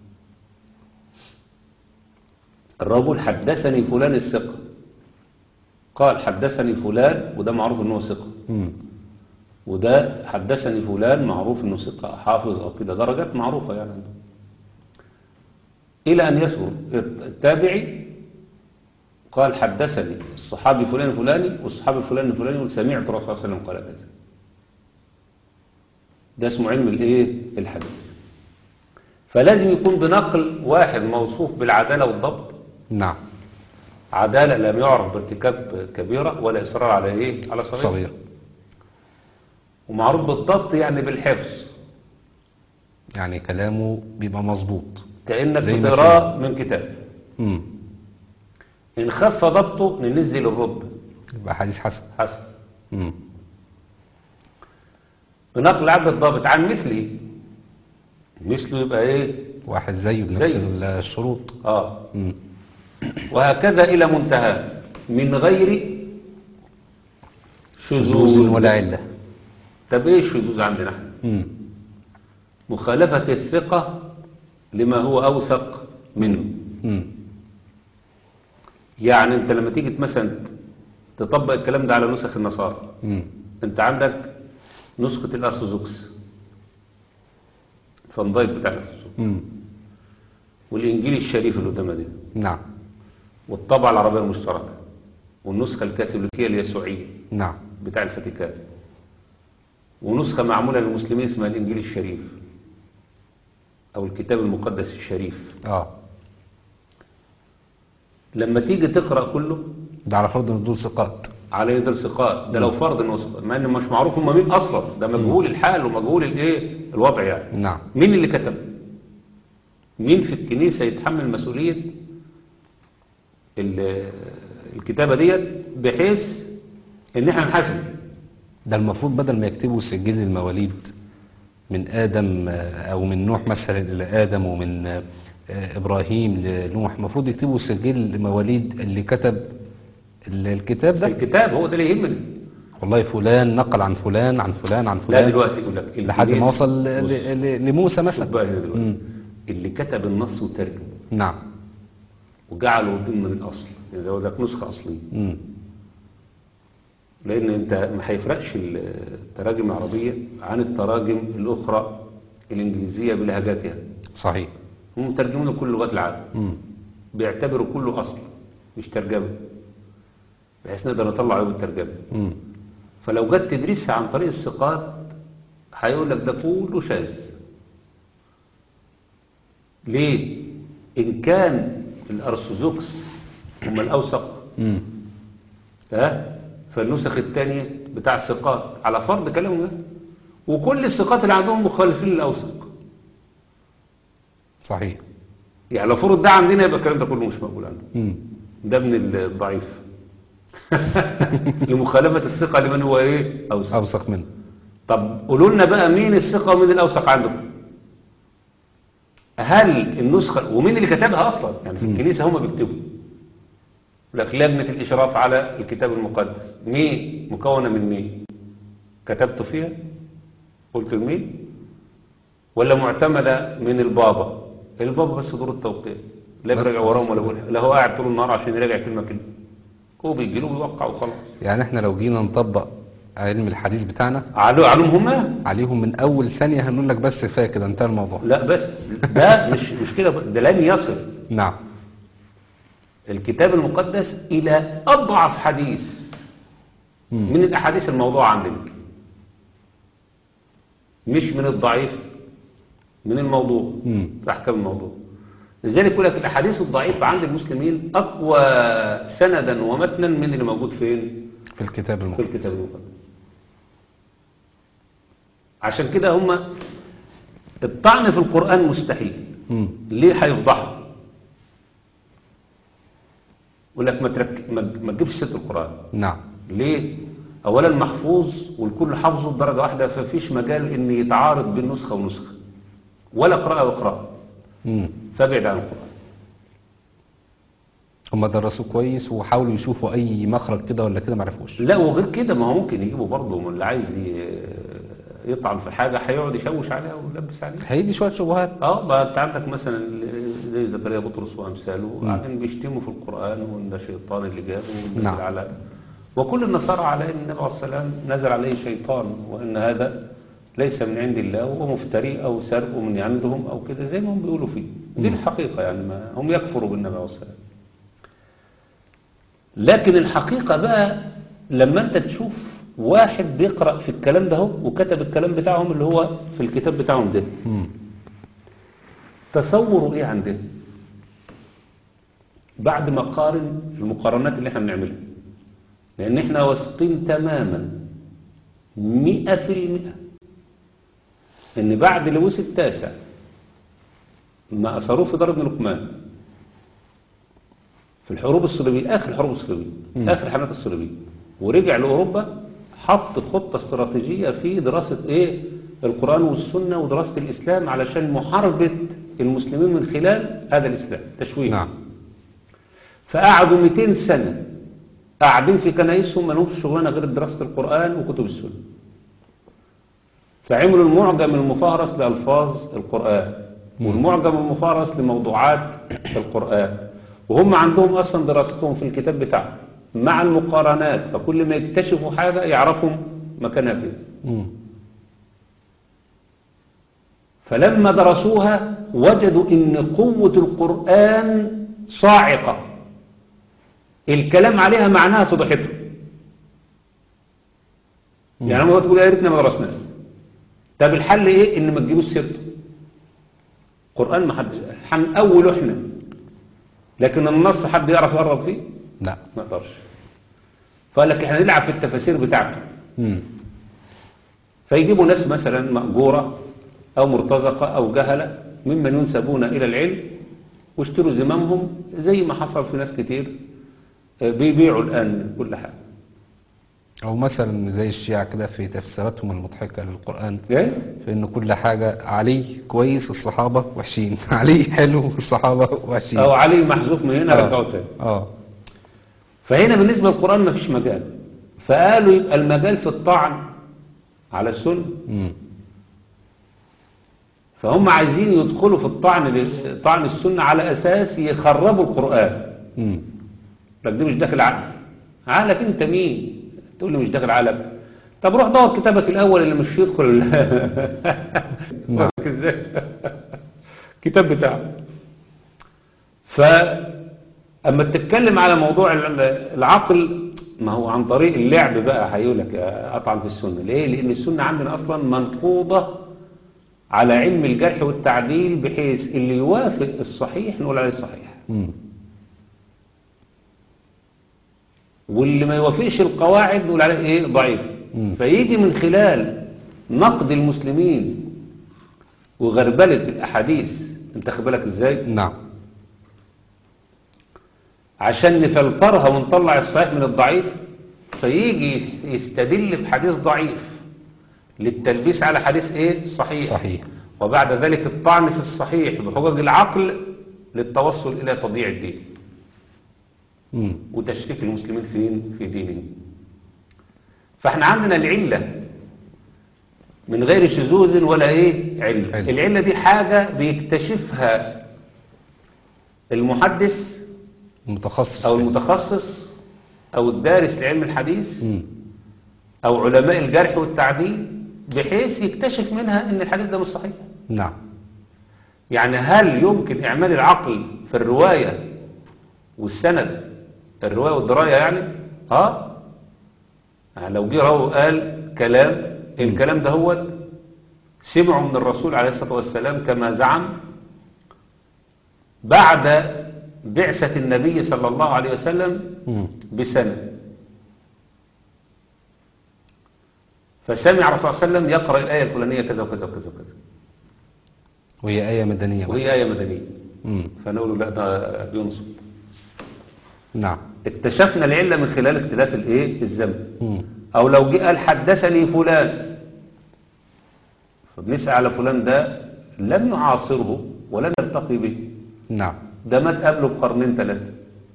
Speaker 3: الرجل حدثني فلان الثقة قال حدثني فلان وده معروف انه ثقة
Speaker 2: مم.
Speaker 3: وده حدثني فلان معروف انه ثقة حافظ او كده درجات معروفة يعني عنده. إلى أن يصبر التابعي قال حدثني الصحابي فلان فلاني والصحابي فلان فلاني يقول سمعت الرسول صلى الله عليه وسلم قال كذا ده اسمه علم الايه الحديث فلازم يكون بنقل واحد موصوف بالعدالة والضبط
Speaker 2: نعم
Speaker 3: عدالة لم يعرف بارتكاب كبيرة ولا إصرار على إيه على صغيرة
Speaker 2: صغير
Speaker 3: ومعروف بالضبط يعني بالحفظ
Speaker 2: يعني كلامه بيبقى مظبوط
Speaker 3: كأنك
Speaker 2: زي ما
Speaker 3: بتقراه من كتاب
Speaker 2: امم
Speaker 3: إن خف ضبطه ننزل الرب
Speaker 2: يبقى حديث حسن
Speaker 3: حسن
Speaker 2: امم
Speaker 3: بنقل عبد الضابط عن مثله مثله يبقى إيه
Speaker 2: واحد زيه بنفس
Speaker 3: زيه.
Speaker 2: الشروط
Speaker 3: آه
Speaker 2: امم
Speaker 3: وهكذا إلى منتهى من غير
Speaker 2: شذوذ
Speaker 3: شذوذ
Speaker 2: ولا علة
Speaker 3: طب إيه الشذوذ عندنا احنا
Speaker 2: امم
Speaker 3: مخالفة الثقة لما هو أوثق منه
Speaker 2: امم
Speaker 3: يعني أنت لما تيجي مثلا تطبق الكلام ده على نسخ النصارى
Speaker 2: امم
Speaker 3: أنت عندك نسخة الأرثوذكس فان دايك بتاع الأرثوذكس
Speaker 2: امم
Speaker 3: والإنجيل الشريف اللي قدامنا ده
Speaker 2: نعم
Speaker 3: والطبعة العربية المشتركة والنسخة الكاثوليكية اليسوعية
Speaker 2: نعم
Speaker 3: بتاع الفاتيكان ونسخة معمولة للمسلمين اسمها الإنجيل الشريف أو الكتاب المقدس الشريف
Speaker 2: اه
Speaker 3: لما تيجي تقرأ كله
Speaker 2: ده على فرض ان دول ثقات
Speaker 3: على يد الثقات ده لو فرض انه ثقات مع ان مش معروف هم مين اصلا ده مجهول الحال ومجهول الايه الوضع يعني
Speaker 2: نعم
Speaker 3: مين اللي كتب مين في الكنيسة يتحمل مسؤولية ال- الكتابة ديت بحيث ان احنا نحاسب
Speaker 2: ده المفروض بدل ما يكتبوا سجل المواليد من آدم آه، أو من نوح مثلا إلى آدم ومن آه، إبراهيم لنوح المفروض يكتبوا سجل مواليد اللي كتب ال- الكتاب ده
Speaker 3: الكتاب هو ده اللي يهمني
Speaker 2: والله فلان نقل عن فلان عن فلان عن
Speaker 3: لا
Speaker 2: فلان
Speaker 3: دلوقتي يقول لك
Speaker 2: لحد ما
Speaker 3: الكنيسة-
Speaker 2: وصل ل-
Speaker 3: بص،
Speaker 2: ل- لموسى
Speaker 3: شوف
Speaker 2: مثلا
Speaker 3: بقى هنا دلوقتي
Speaker 2: مم.
Speaker 3: اللي كتب النص وترجم
Speaker 2: نعم
Speaker 3: وجعله ضمن الاصل يعني ده لك نسخة اصلية
Speaker 2: مم.
Speaker 3: لان انت ما هيفرقش التراجم العربية عن التراجم الاخرى الانجليزية بلهجاتها
Speaker 2: صحيح
Speaker 3: هم مترجمون كل لغات العالم
Speaker 2: مم.
Speaker 3: بيعتبروا كله أصل مش ترجمة بحيث نقدر نطلع عيوب الترجمة
Speaker 2: مم.
Speaker 3: فلو جت تدرسها عن طريق الثقات هيقول لك ده كله شاذ ليه؟ إن كان الأرثوذكس هم الأوثق
Speaker 2: مم.
Speaker 3: ها فالنسخ الثانية بتاع الثقات على فرض كلامهم ده وكل الثقات اللي عندهم مخالفين للأوثق
Speaker 2: صحيح
Speaker 3: يعني لو فرض ده عندنا يبقى الكلام ده كله مش مقبول عندهم
Speaker 2: مم.
Speaker 3: ده من الضعيف لمخالفة الثقة لمن هو ايه أوثق
Speaker 2: أوثق منه
Speaker 3: طب قولوا لنا بقى مين الثقة ومين الأوثق عندكم هل النسخة ومين اللي كتبها أصلا يعني في الكنيسة هم بيكتبوا لك لجنة الإشراف على الكتاب المقدس مين مكونة من مين كتبتوا فيها قلت لمين ولا معتمدة من البابا البابا بس دور التوقيع لا
Speaker 2: بس-
Speaker 3: بيراجع وراهم
Speaker 2: بس
Speaker 3: ولا بيقول لا هو قاعد طول النهار عشان يراجع كلمة كلمة هو بيجي له ويوقع وخلاص
Speaker 2: يعني احنا لو جينا نطبق علم الحديث بتاعنا
Speaker 3: علو علوم هما
Speaker 2: عليهم من أول ثانية هنقول لك بس كفاية كده انتهى الموضوع
Speaker 3: لا بس ده مش مش كده بقى، ده لن يصل
Speaker 2: نعم
Speaker 3: الكتاب المقدس إلى أضعف حديث
Speaker 2: مم.
Speaker 3: من الأحاديث الموضوع عندنا مش من الضعيف من الموضوع
Speaker 2: مم.
Speaker 3: في أحكام الموضوع لذلك يقول لك الأحاديث الضعيفة عند المسلمين أقوى سندا ومتنا من اللي موجود فين
Speaker 2: في الكتاب
Speaker 3: في
Speaker 2: المقدس
Speaker 3: الكتاب المقدس عشان كده هم الطعن في القرآن مستحيل
Speaker 2: مم.
Speaker 3: ليه هيفضحوا يقول لك ما ترك ما ما تجيبش سيره القران
Speaker 2: نعم
Speaker 3: ليه اولا محفوظ والكل حافظه بدرجه واحده ففيش مجال ان يتعارض بين نسخه ونسخه ولا قراءه وقراءه
Speaker 2: مم.
Speaker 3: فابعد عن القران
Speaker 2: هم درسوه كويس وحاولوا يشوفوا أي مخرج كده ولا كده معرفوش
Speaker 3: لا وغير كده ما هو ممكن يجيبوا برضه من اللي عايز ي- يطعن في حاجه هيقعد يشوش عليها ويلبس عليها
Speaker 2: هيدي شوية شبهات
Speaker 3: اه بقى انت عندك مثلا زي زكريا بطرس وامثاله قاعدين بيشتموا في القران وان ده شيطان اللي جابه ونزل
Speaker 2: نعم.
Speaker 3: على وكل النصارى على ان النبي عليه السلام نزل عليه شيطان وان هذا ليس من عند الله وهو مفتري او سرق من عندهم او كده زي ما هم بيقولوا فيه دي الحقيقة يعني ما هم يكفروا بالنبي عليه الصلاة والسلام لكن الحقيقة بقى لما انت تشوف واحد بيقرأ في الكلام ده هو وكتب الكلام بتاعهم اللي هو في الكتاب بتاعهم ده
Speaker 2: مم.
Speaker 3: تصوروا ايه عندنا بعد ما قارن المقارنات اللي احنا بنعملها لان احنا واثقين تماما مئة في المئة ان بعد لويس التاسع ما اثروه في دار ابن لقمان في الحروب الصليبية اخر الحروب الصليبية اخر الحملات الصليبية ورجع لاوروبا حط خطة استراتيجية في دراسة ايه القرآن والسنة ودراسة الاسلام علشان محاربة المسلمين من خلال هذا الاسلام تشويه
Speaker 2: نعم
Speaker 3: فقعدوا 200 سنة قاعدين في كنايسهم ما لهمش شغلانه غير دراسة القرآن وكتب السنة فعملوا المعجم المفهرس لألفاظ القرآن والمعجم المفهرس لموضوعات القرآن وهم عندهم أصلا دراستهم في الكتاب بتاعهم مع المقارنات فكل ما يكتشفوا حاجة يعرفوا مكانها فين
Speaker 2: مم.
Speaker 3: فلما درسوها وجدوا ان قوة القرآن صاعقة الكلام عليها معناها فضحته يعني لما تقول يا ريتنا ما درسناه طب الحل ايه ان ما تجيبوش سيرته قرآن ما حد هنقوله احنا لكن النص حد يعرف يقرب فيه
Speaker 2: لا
Speaker 3: ما يقدرش فقال لك احنا نلعب في التفاسير بتاعته
Speaker 2: مم.
Speaker 3: فيجيبوا ناس مثلا مأجورة أو مرتزقة أو جهلة ممن ينسبون إلى العلم واشتروا زمامهم زي ما حصل في ناس كتير آه، بيبيعوا الآن كل حاجة
Speaker 2: أو مثلا زي الشيعة كده في تفسيراتهم المضحكة للقرآن
Speaker 3: إيه؟
Speaker 2: في إن كل حاجة علي كويس الصحابة وحشين علي حلو الصحابة وحشين
Speaker 3: أو علي محذوف من هنا
Speaker 2: آه.
Speaker 3: رجعوا تاني
Speaker 2: اه
Speaker 3: فهنا بالنسبة للقرآن ما فيش مجال فقالوا يبقى المجال في الطعن على السنة
Speaker 2: مم.
Speaker 3: فهم عايزين يدخلوا في الطعن ل- طعن السنة على أساس يخربوا القرآن
Speaker 2: مم.
Speaker 3: لك دي مش داخل عقل عقلك انت مين تقول لي مش داخل عقلك طب روح دور كتابك الاول اللي مش يدخل
Speaker 2: نعم.
Speaker 3: ازاي كتاب بتاعه ف اما تتكلم على موضوع ال- العقل ما هو عن طريق اللعب بقى هيقول لك اطعن في السنه ليه لان السنه عندنا اصلا منقوضه على علم الجرح والتعديل بحيث اللي يوافق الصحيح نقول عليه صحيح
Speaker 2: مم.
Speaker 3: واللي ما يوافقش القواعد نقول عليه ايه ضعيف
Speaker 2: مم.
Speaker 3: فيجي من خلال نقد المسلمين وغربلة الاحاديث انت خد بالك ازاي
Speaker 2: نعم
Speaker 3: عشان نفلترها ونطلع الصحيح من الضعيف فيجي يستدل بحديث ضعيف للتلبيس على حديث ايه صحيح
Speaker 2: صحيح
Speaker 3: وبعد ذلك الطعن في الصحيح بحجج العقل للتوصل الى تضييع الدين
Speaker 2: مم.
Speaker 3: وتشريك المسلمين فين في دينهم فاحنا عندنا العلة من غير شذوذ ولا ايه علة
Speaker 2: علة.
Speaker 3: العلة دي حاجة بيكتشفها المحدث
Speaker 2: متخصص
Speaker 3: او
Speaker 2: فيه.
Speaker 3: المتخصص او الدارس لعلم الحديث
Speaker 2: مم.
Speaker 3: او علماء الجرح والتعديل بحيث يكتشف منها ان الحديث ده مش صحيح
Speaker 2: نعم
Speaker 3: يعني هل يمكن اعمال العقل في الرواية والسند الرواية والدراية يعني اه يعني لو جه راوي قال كلام الكلام ده هو سمعه من الرسول عليه الصلاة والسلام كما زعم بعد بعثة النبي صلى الله عليه وسلم
Speaker 2: مم.
Speaker 3: بسنة فسمع الرسول صلى الله عليه وسلم يقرأ الآية الفلانية كذا وكذا وكذا وكذا
Speaker 2: وهي آية مدنية بس
Speaker 3: وهي آية مدنية
Speaker 2: مم.
Speaker 3: فنقول لا ده بينصب
Speaker 2: نعم
Speaker 3: اكتشفنا العلة من خلال اختلاف الايه الزمن
Speaker 2: مم.
Speaker 3: او لو جه قال حدثني فلان فبنسأل على فلان ده لم نعاصره ولم نلتقي به
Speaker 2: نعم
Speaker 3: ده مات قبله بقرنين ثلاثة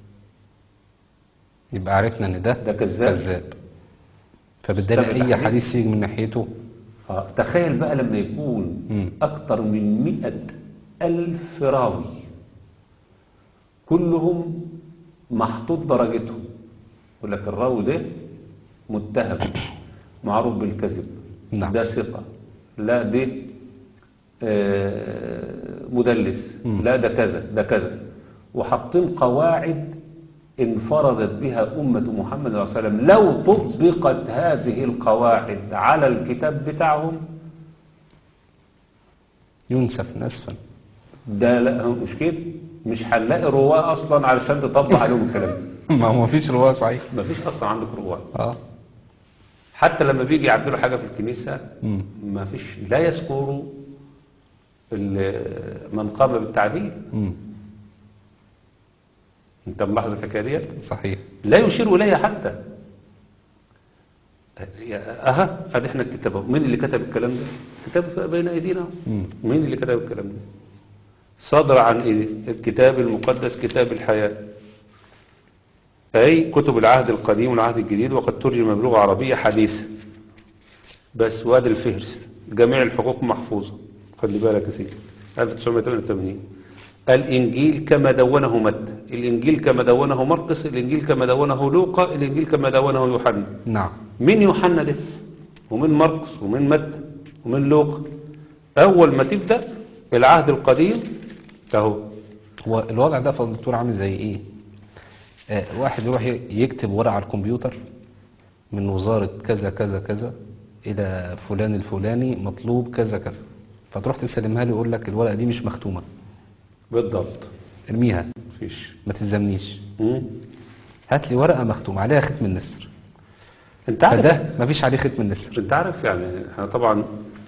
Speaker 2: يبقى عرفنا ان ده
Speaker 3: ده كذاب.
Speaker 2: كذاب فبالتالي
Speaker 3: استغرب
Speaker 2: اي
Speaker 3: الحديث.
Speaker 2: حديث يجي من ناحيته
Speaker 3: آه، تخيل بقى لما يكون
Speaker 2: مم.
Speaker 3: أكتر من مئة ألف راوي كلهم محطوط درجتهم يقول لك الراوي ده متهم معروف بالكذب
Speaker 2: نعم.
Speaker 3: ده ثقة لا ده آه، مدلس
Speaker 2: مم.
Speaker 3: لا ده كذا ده كذا وحاطين قواعد انفردت بها أمة محمد صلى الله عليه وسلم لو طبقت هذه القواعد على الكتاب بتاعهم
Speaker 2: ينسف نسفا
Speaker 3: ده لا مش كده مش هنلاقي رواه أصلا علشان تطبق عليهم الكلام ده
Speaker 2: ما هو مفيش رواية صحيح
Speaker 3: مفيش أصلا عندك رواه
Speaker 2: اه
Speaker 3: حتى لما بيجي يعدلوا حاجة في الكنيسة
Speaker 2: مم.
Speaker 3: ما فيش لا يذكروا ال- من قام بالتعديل
Speaker 2: مم.
Speaker 3: انت ملاحظ الحكايه ديت
Speaker 2: صحيح
Speaker 3: لا يشير اليها حتى يا- اها ادي احنا الكتاب أهو. مين اللي كتب الكلام ده كتاب بين ايدينا أهو.
Speaker 2: مم.
Speaker 3: مين اللي كتب الكلام ده صدر عن ايه الكتاب المقدس كتاب الحياه أي كتب العهد القديم والعهد الجديد وقد ترجم بلغة عربية حديثة بس وادي الفهرس جميع الحقوق محفوظة خلي بالك يا سيدي 1988 الإنجيل كما دونه متى الإنجيل كما دونه مرقس الإنجيل كما دونه لوقا الإنجيل كما دونه يوحنا
Speaker 2: نعم
Speaker 3: مين يوحنا ده ومن مرقس ومن متى ومن لوقا أول ما تبدأ العهد القديم اهو
Speaker 2: هو الوضع ده فضل الدكتور عامل زي ايه آه واحد يروح ي- يكتب ورقة على الكمبيوتر من وزارة كذا كذا كذا الى فلان الفلاني مطلوب كذا كذا فتروح تسلمها له يقول لك الورقة دي مش مختومة
Speaker 3: بالضبط
Speaker 2: ارميها
Speaker 3: مفيش
Speaker 2: ما تلزمنيش
Speaker 3: مم.
Speaker 2: هات لي ورقة مختومة عليها ختم النسر
Speaker 3: انت عارف
Speaker 2: فده ما فيش عليه ختم النسر
Speaker 3: انت عارف يعني احنا طبعا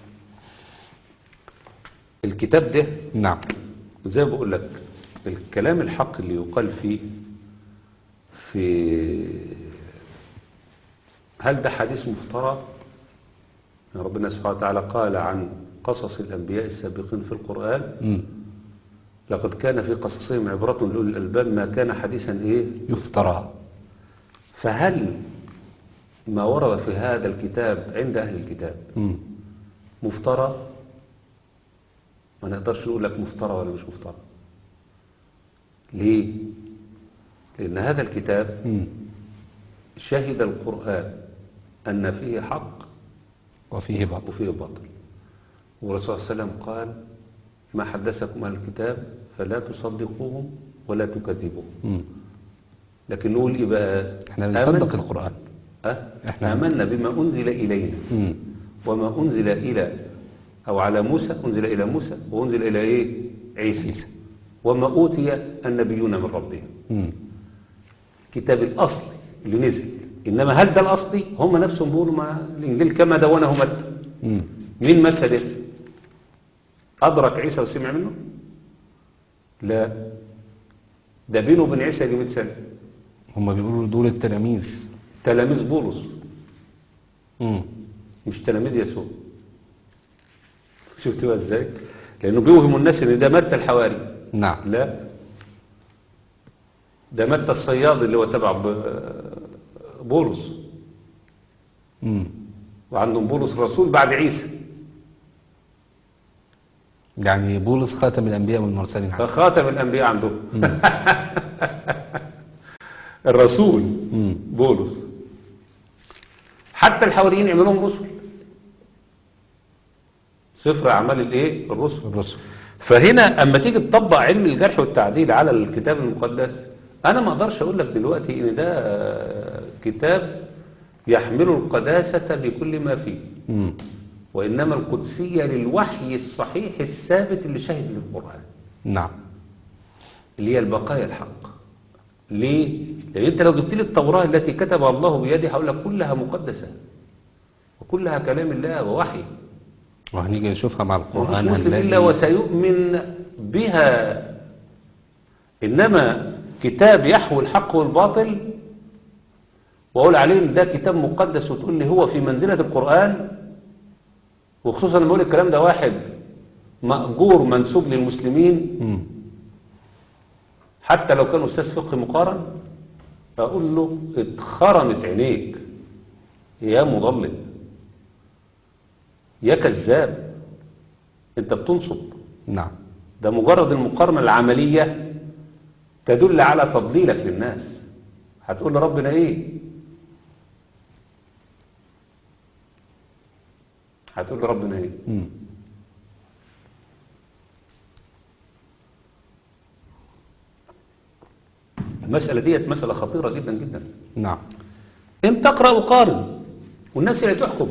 Speaker 3: الكتاب ده
Speaker 2: نعم
Speaker 3: زي ما بقول لك الكلام الحق اللي يقال فيه في هل ده حديث مفترى يعني ربنا سبحانه وتعالى قال عن قصص الأنبياء السابقين في القرآن
Speaker 2: مم.
Speaker 3: لقد كان في قصصهم عبرة لأولي الألباب ما كان حديثا إيه
Speaker 2: يفترى
Speaker 3: فهل ما ورد في هذا الكتاب عند أهل الكتاب
Speaker 2: مم.
Speaker 3: مفترى ما نقدرش نقول لك مفترى ولا مش مفترى ليه لأن هذا الكتاب
Speaker 2: مم.
Speaker 3: شهد القرآن أن فيه حق
Speaker 2: وفيه باطل
Speaker 3: وفيه باطل والرسول صلى الله عليه وسلم قال ما حدثكم أهل الكتاب فلا تصدقوهم ولا تكذبوهم
Speaker 2: مم.
Speaker 3: لكن نقول إيه بقى
Speaker 2: احنا بنصدق
Speaker 3: آمن-
Speaker 2: القرآن
Speaker 3: أه؟
Speaker 2: إحنا-
Speaker 3: احنا آمنا بما أنزل إلينا
Speaker 2: مم.
Speaker 3: وما أنزل إلى أو على موسى أنزل إلى موسى وأنزل إلى إيه عيسى
Speaker 2: عيسى.
Speaker 3: وما أوتي النبيون من ربهم
Speaker 2: مم.
Speaker 3: كتاب الأصل اللي نزل إنما هل ده الأصلي هم نفسهم بيقولوا مع الإنجيل كما دونه متى
Speaker 2: مم.
Speaker 3: مين متى ده أدرك عيسى وسمع منه لا ده بينه وبين عيسى يجي 100 سنة
Speaker 2: هم بيقولوا دول التلاميذ
Speaker 3: تلاميذ بولس
Speaker 2: مم.
Speaker 3: مش تلاميذ يسوع شفت بقى ازاي لانه بيوهم الناس ان ده متى الحواري
Speaker 2: نعم
Speaker 3: لا ده متى الصياد اللي هو تبع ب- بولس
Speaker 2: مم.
Speaker 3: وعندهم بولس رسول بعد عيسى
Speaker 2: يعني بولس خاتم الأنبياء والمرسلين
Speaker 3: فخاتم الانبياء عندهم الرسول
Speaker 2: مم.
Speaker 3: بولس حتى الحواريين يعملوهم رسل سفر اعمال الايه الرسل
Speaker 2: الرسل
Speaker 3: فهنا اما تيجي تطبق علم الجرح والتعديل على الكتاب المقدس انا ما اقدرش اقول لك دلوقتي ان ده آه، كتاب يحمل القداسة لكل ما فيه
Speaker 2: مم.
Speaker 3: وانما القدسية للوحي الصحيح الثابت اللي شهد للقرآن
Speaker 2: نعم
Speaker 3: اللي هي البقايا الحق ليه؟ لان انت لو جبت لي التوراة التي كتبها الله بيده هقول لك كلها مقدسة وكلها كلام الله ووحي
Speaker 2: وهنيجي نشوفها مع
Speaker 3: مفيش
Speaker 2: القرآن
Speaker 3: مسلم
Speaker 2: هنلاقي-
Speaker 3: إلا وسيؤمن بها إنما كتاب يحوي الحق والباطل وأقول عليه إن ده كتاب مقدس وتقول لي هو في منزلة القرآن وخصوصا لما أقول الكلام ده واحد مأجور منسوب للمسلمين
Speaker 2: مم.
Speaker 3: حتى لو كان أستاذ فقه مقارن أقول له اتخرمت عينيك يا مضلل يا كذاب انت بتنصب
Speaker 2: نعم
Speaker 3: ده مجرد المقارنة العملية تدل على تضليلك للناس هتقول لربنا ايه هتقول لربنا ايه
Speaker 2: مم.
Speaker 3: المسألة ديت مسألة خطيرة جدا جدا
Speaker 2: نعم
Speaker 3: انت تقرأ وقارن والناس اللي تحكم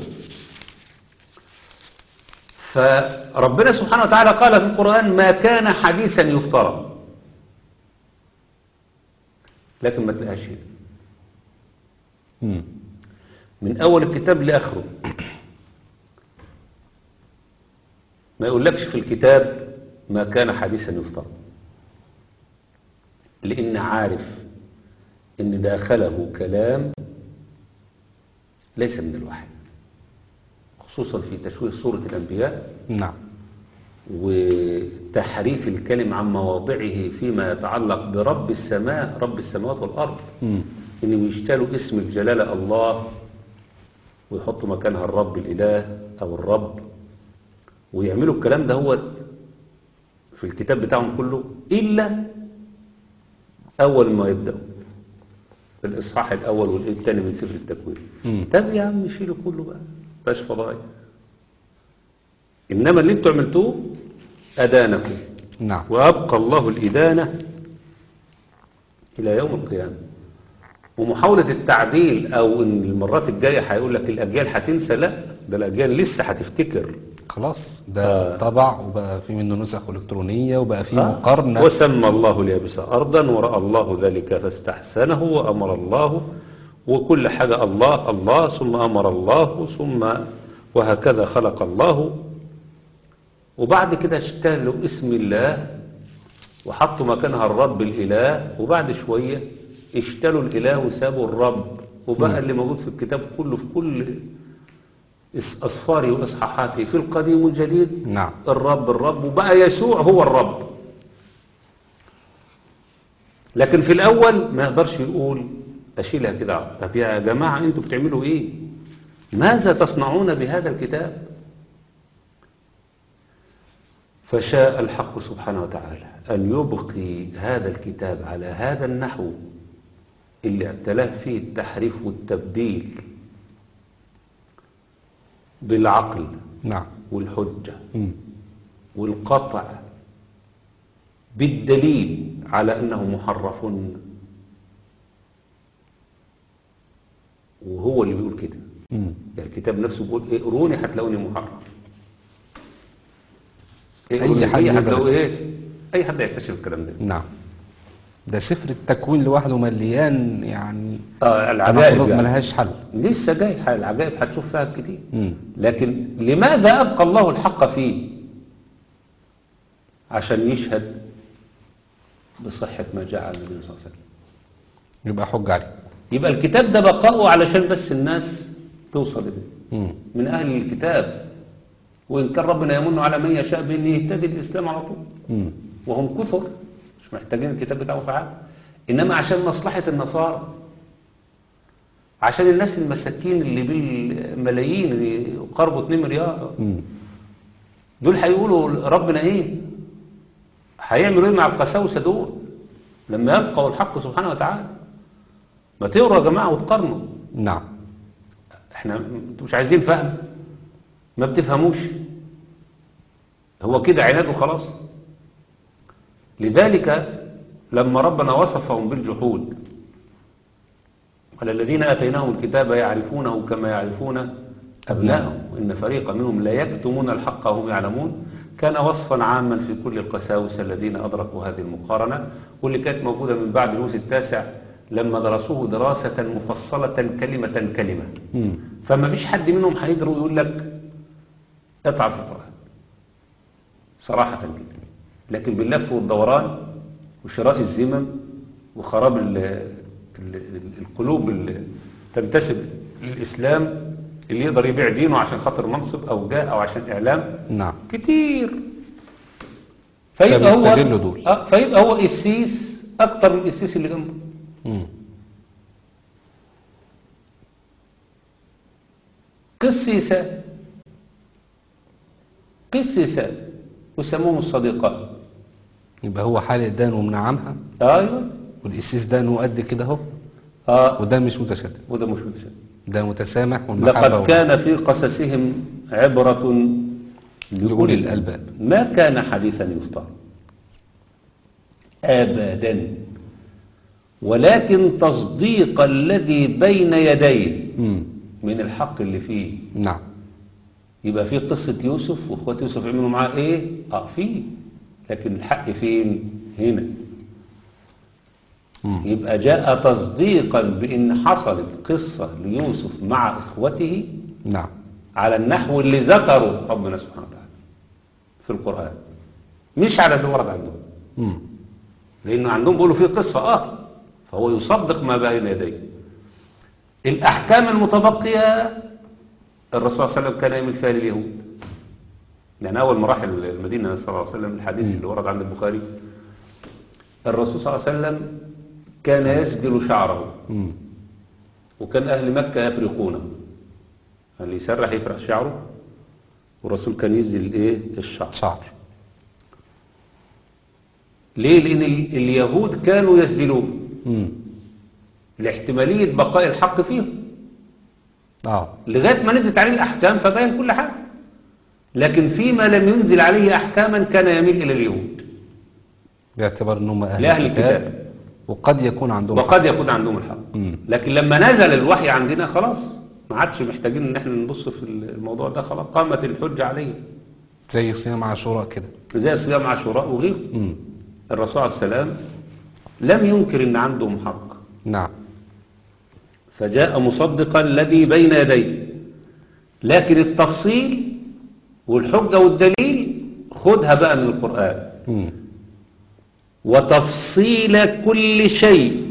Speaker 3: فربنا سبحانه وتعالى قال في القرآن ما كان حديثا يفترى لكن ما تلاقيهاش هنا.
Speaker 2: مم.
Speaker 3: من أول الكتاب لآخره ما يقولكش في الكتاب ما كان حديثا يفترى لأن عارف إن داخله كلام ليس من الوحي خصوصا في تشويه سورة الأنبياء
Speaker 2: نعم
Speaker 3: وتحريف الكلم عن مواضعه فيما يتعلق برب السماء رب السماوات والأرض
Speaker 2: مم.
Speaker 3: إن يشتروا اسم الجلالة الله ويحطوا مكانها الرب الإله أو الرب ويعملوا الكلام ده هو في الكتاب بتاعهم كله إلا أول ما يبدأوا الإصحاح الأول والثاني من سفر التكوين
Speaker 2: مم.
Speaker 3: طب يا عم شيلوا كله بقى باش فضائي إنما اللي انتوا عملتوه أدانكم
Speaker 2: نعم
Speaker 3: وأبقى الله الإدانة إلى يوم القيامة ومحاولة التعديل أو إن المرات الجاية هيقول لك الأجيال هتنسى لا ده الأجيال لسه هتفتكر
Speaker 2: خلاص ده
Speaker 3: آه.
Speaker 2: طبع وبقى في منه نسخ إلكترونية وبقى فيه
Speaker 3: آه.
Speaker 2: مقارنة
Speaker 3: وسمى الله اليابس أرضا ورأى الله ذلك فاستحسنه وأمر الله وكل حاجة الله الله ثم أمر الله ثم وهكذا خلق الله وبعد كده اشتغلوا اسم الله وحطوا مكانها الرب الإله وبعد شوية اشتلوا الإله وسابوا الرب وبقى اللي موجود في الكتاب كله في كل إس- أصفاره وإصحاحاته في القديم والجديد
Speaker 2: نعم
Speaker 3: الرب الرب وبقى يسوع هو الرب لكن في الأول ما يقدرش يقول أشيلها كده طب يا جماعة أنتوا بتعملوا إيه ماذا تصنعون بهذا الكتاب فشاء الحق سبحانه وتعالى أن يبقي هذا الكتاب على هذا النحو اللي اعتلاه فيه التحريف والتبديل بالعقل
Speaker 2: نعم
Speaker 3: والحجة
Speaker 2: مم.
Speaker 3: والقطع بالدليل على أنه محرف وهو اللي بيقول كده
Speaker 2: مم.
Speaker 3: يعني الكتاب نفسه بيقول اقروني هتلاقوني محرف
Speaker 2: أي
Speaker 3: اقروني
Speaker 2: حد
Speaker 3: فيه
Speaker 2: يقدر
Speaker 3: هتلاقوا
Speaker 2: يكتشف.
Speaker 3: ايه اي حد يكتشف الكلام ده
Speaker 2: نعم ده سفر التكوين لوحده مليان يعني
Speaker 3: اه العجائب
Speaker 2: تناقضات
Speaker 3: يعني.
Speaker 2: ملهاش حل
Speaker 3: لسه جاي العجائب هتشوف فيها كتير
Speaker 2: مم.
Speaker 3: لكن لماذا أبقى الله الحق فيه عشان يشهد بصحة ما جاء عن النبي صلى الله عليه وسلم
Speaker 2: يبقى حجة عليه
Speaker 3: يبقى الكتاب ده بقاؤه علشان بس الناس توصل إليه
Speaker 2: مم.
Speaker 3: من أهل الكتاب وإن كان ربنا يمن على من يشاء بأن يهتدي الإسلام على طول
Speaker 2: مم.
Speaker 3: وهم كثر مش محتاجين الكتاب بتاعه في حاجة إنما عشان مصلحة النصارى عشان الناس المساكين اللي بالملايين اللي قربوا 2 مليار
Speaker 2: مم.
Speaker 3: دول هيقولوا ربنا ايه هيعملوا ايه مع القساوسه دول لما يبقوا الحق سبحانه وتعالى ما تقروا يا جماعه وتقارنوا
Speaker 2: نعم
Speaker 3: احنا انتوا مش عايزين فهم ما بتفهموش هو كده عناد وخلاص لذلك لما ربنا وصفهم بالجحود قال الذين آتيناهم الكتاب يعرفونه كما يعرفون أبنائهم وإن فريقا منهم لا يكتمون الحق وهم يعلمون كان وصفا عاما في كل القساوسة الذين أدركوا هذه المقارنة واللي كانت موجودة من بعد لوس التاسع لما درسوه دراسة مفصلة كلمة كلمة
Speaker 2: مم.
Speaker 3: فما فيش حد منهم هيقدر يقول لك اقطع في القرآن صراحة كده لكن باللف والدوران وشراء الزمم وخراب ال ال ال القلوب اللي تنتسب للإسلام اللي يقدر يبيع دينه عشان خاطر منصب أو جاه أو عشان إعلام
Speaker 2: نعم
Speaker 3: كتير فيبقى هو
Speaker 2: فبيستغلوا دول.
Speaker 3: آه، فيبقى هو قسيس أكتر من القسيس اللي جنبه
Speaker 2: مم.
Speaker 3: قسيسان قسيسان ويسموهم الصديقان
Speaker 2: يبقى هو حالق دان ومنعمها
Speaker 3: ايوه
Speaker 2: والقسيس دانه قد كده اهو
Speaker 3: اه
Speaker 2: وده مش متشدد
Speaker 3: وده مش متشابه
Speaker 2: ده متسامح والمحبة
Speaker 3: لقد
Speaker 2: والرحمة.
Speaker 3: كان في قصصهم عبرة
Speaker 2: لأولي الألباب
Speaker 3: ما كان حديثا يفتر أبدا ولكن تصديق الذي بين يديه
Speaker 2: مم.
Speaker 3: من الحق اللي فيه
Speaker 2: نعم
Speaker 3: يبقى في قصة يوسف واخوات يوسف عملوا معاه ايه اه في لكن الحق فين هنا
Speaker 2: مم.
Speaker 3: يبقى جاء تصديقا بان حصلت قصة ليوسف مع اخوته
Speaker 2: نعم
Speaker 3: على النحو اللي ذكره ربنا سبحانه وتعالى في القرآن مش على اللي ورد عندهم
Speaker 2: مم.
Speaker 3: لأن عندهم بيقولوا فيه قصة اه فهو يصدق ما بين يديه الأحكام المتبقية الرسول صلى الله عليه وسلم كان يعمل فيها لليهود يعني أول مراحل المدينة صلى الله عليه وسلم الحديث اللي ورد عند البخاري الرسول صلى الله عليه وسلم كان يسدل شعره
Speaker 2: مم.
Speaker 3: وكان أهل مكة يفرقونه اللي يسرح يفرق شعره والرسول كان يسدل الايه الشعر
Speaker 2: شعر
Speaker 3: ليه لأن ال- اليهود كانوا يسدلون
Speaker 2: مم.
Speaker 3: لاحتمالية بقاء الحق فيهم
Speaker 2: اه
Speaker 3: لغاية ما نزلت عليه الأحكام فبين كل حاجة لكن فيما لم ينزل عليه أحكاما كان يميل إلى اليهود
Speaker 2: باعتبار انهم اهل
Speaker 3: لأهل الكتاب
Speaker 2: وقد يكون عندهم
Speaker 3: وقد يكون عندهم الحق
Speaker 2: مم.
Speaker 3: لكن لما نزل الوحي عندنا خلاص ما عادش محتاجين ان احنا نبص في الموضوع ده خلاص قامت الحجة عليه
Speaker 2: زي صيام عاشوراء كده
Speaker 3: زي صيام عاشوراء وغيره
Speaker 2: مم.
Speaker 3: الرسول عليه السلام لم ينكر ان عندهم حق
Speaker 2: نعم
Speaker 3: فجاء مصدقا الذي بين يديه لكن التفصيل والحجة والدليل خدها بقى من القرآن
Speaker 2: مم.
Speaker 3: وتفصيل كل شيء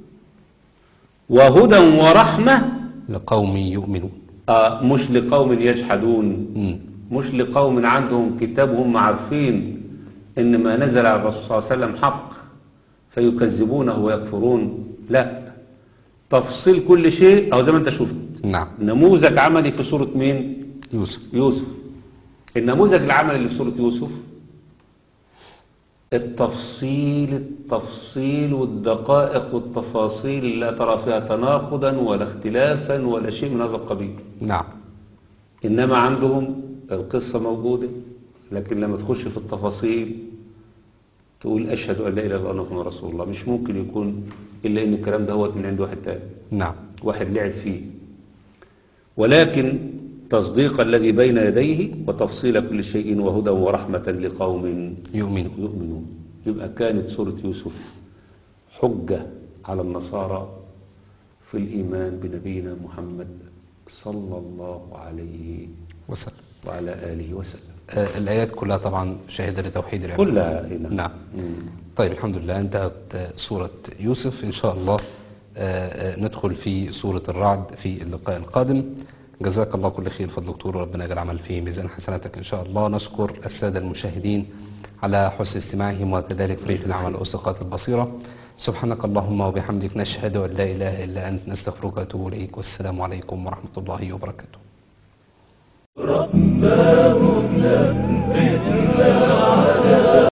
Speaker 3: وهدى ورحمة
Speaker 2: لقوم يؤمنون
Speaker 3: آه مش لقوم يجحدون
Speaker 2: مم.
Speaker 3: مش لقوم عندهم كتاب هم عارفين ان ما نزل على الرسول صلى الله عليه وسلم حق فيكذبونه ويكفرون لا تفصيل كل شيء او زي ما انت شفت
Speaker 2: نعم
Speaker 3: نموذج عملي في سورة مين
Speaker 2: يوسف
Speaker 3: يوسف النموذج العملي اللي في سورة يوسف التفصيل التفصيل والدقائق والتفاصيل اللي لا ترى فيها تناقضا ولا اختلافا ولا شيء من هذا القبيل
Speaker 2: نعم
Speaker 3: إنما عندهم القصة موجودة لكن لما تخش في التفاصيل تقول أشهد أن لا إله إلا الله محمد رسول الله مش ممكن يكون إلا إن الكلام ده هو من عند واحد تاني
Speaker 2: نعم
Speaker 3: واحد لعب فيه ولكن تصديق الذي بين يديه وتفصيل كل شيء وهدى ورحمة لقوم
Speaker 2: يؤمنون
Speaker 3: يؤمنون يبقى كانت سورة يوسف حجة على النصارى في الإيمان بنبينا محمد صلى الله عليه
Speaker 2: وسلم
Speaker 3: وعلى آله وسلم
Speaker 2: آه الآيات كلها طبعا شاهدة لتوحيد العباد
Speaker 3: كلها هنا
Speaker 2: نعم
Speaker 3: مم.
Speaker 2: طيب الحمد لله انتهت آه، سورة يوسف إن شاء الله آه، آه، ندخل في سورة الرعد في اللقاء القادم جزاك الله كل خير فضل دكتور وربنا يجعل عمل فيه ميزان حسناتك إن شاء الله نشكر السادة المشاهدين على حسن استماعهم وكذلك فريق العمل أسقاط البصيرة سبحانك اللهم وبحمدك نشهد أن لا إله إلا أنت نستغفرك ونتوب إليك والسلام عليكم ورحمة الله وبركاته
Speaker 1: رباه ثبت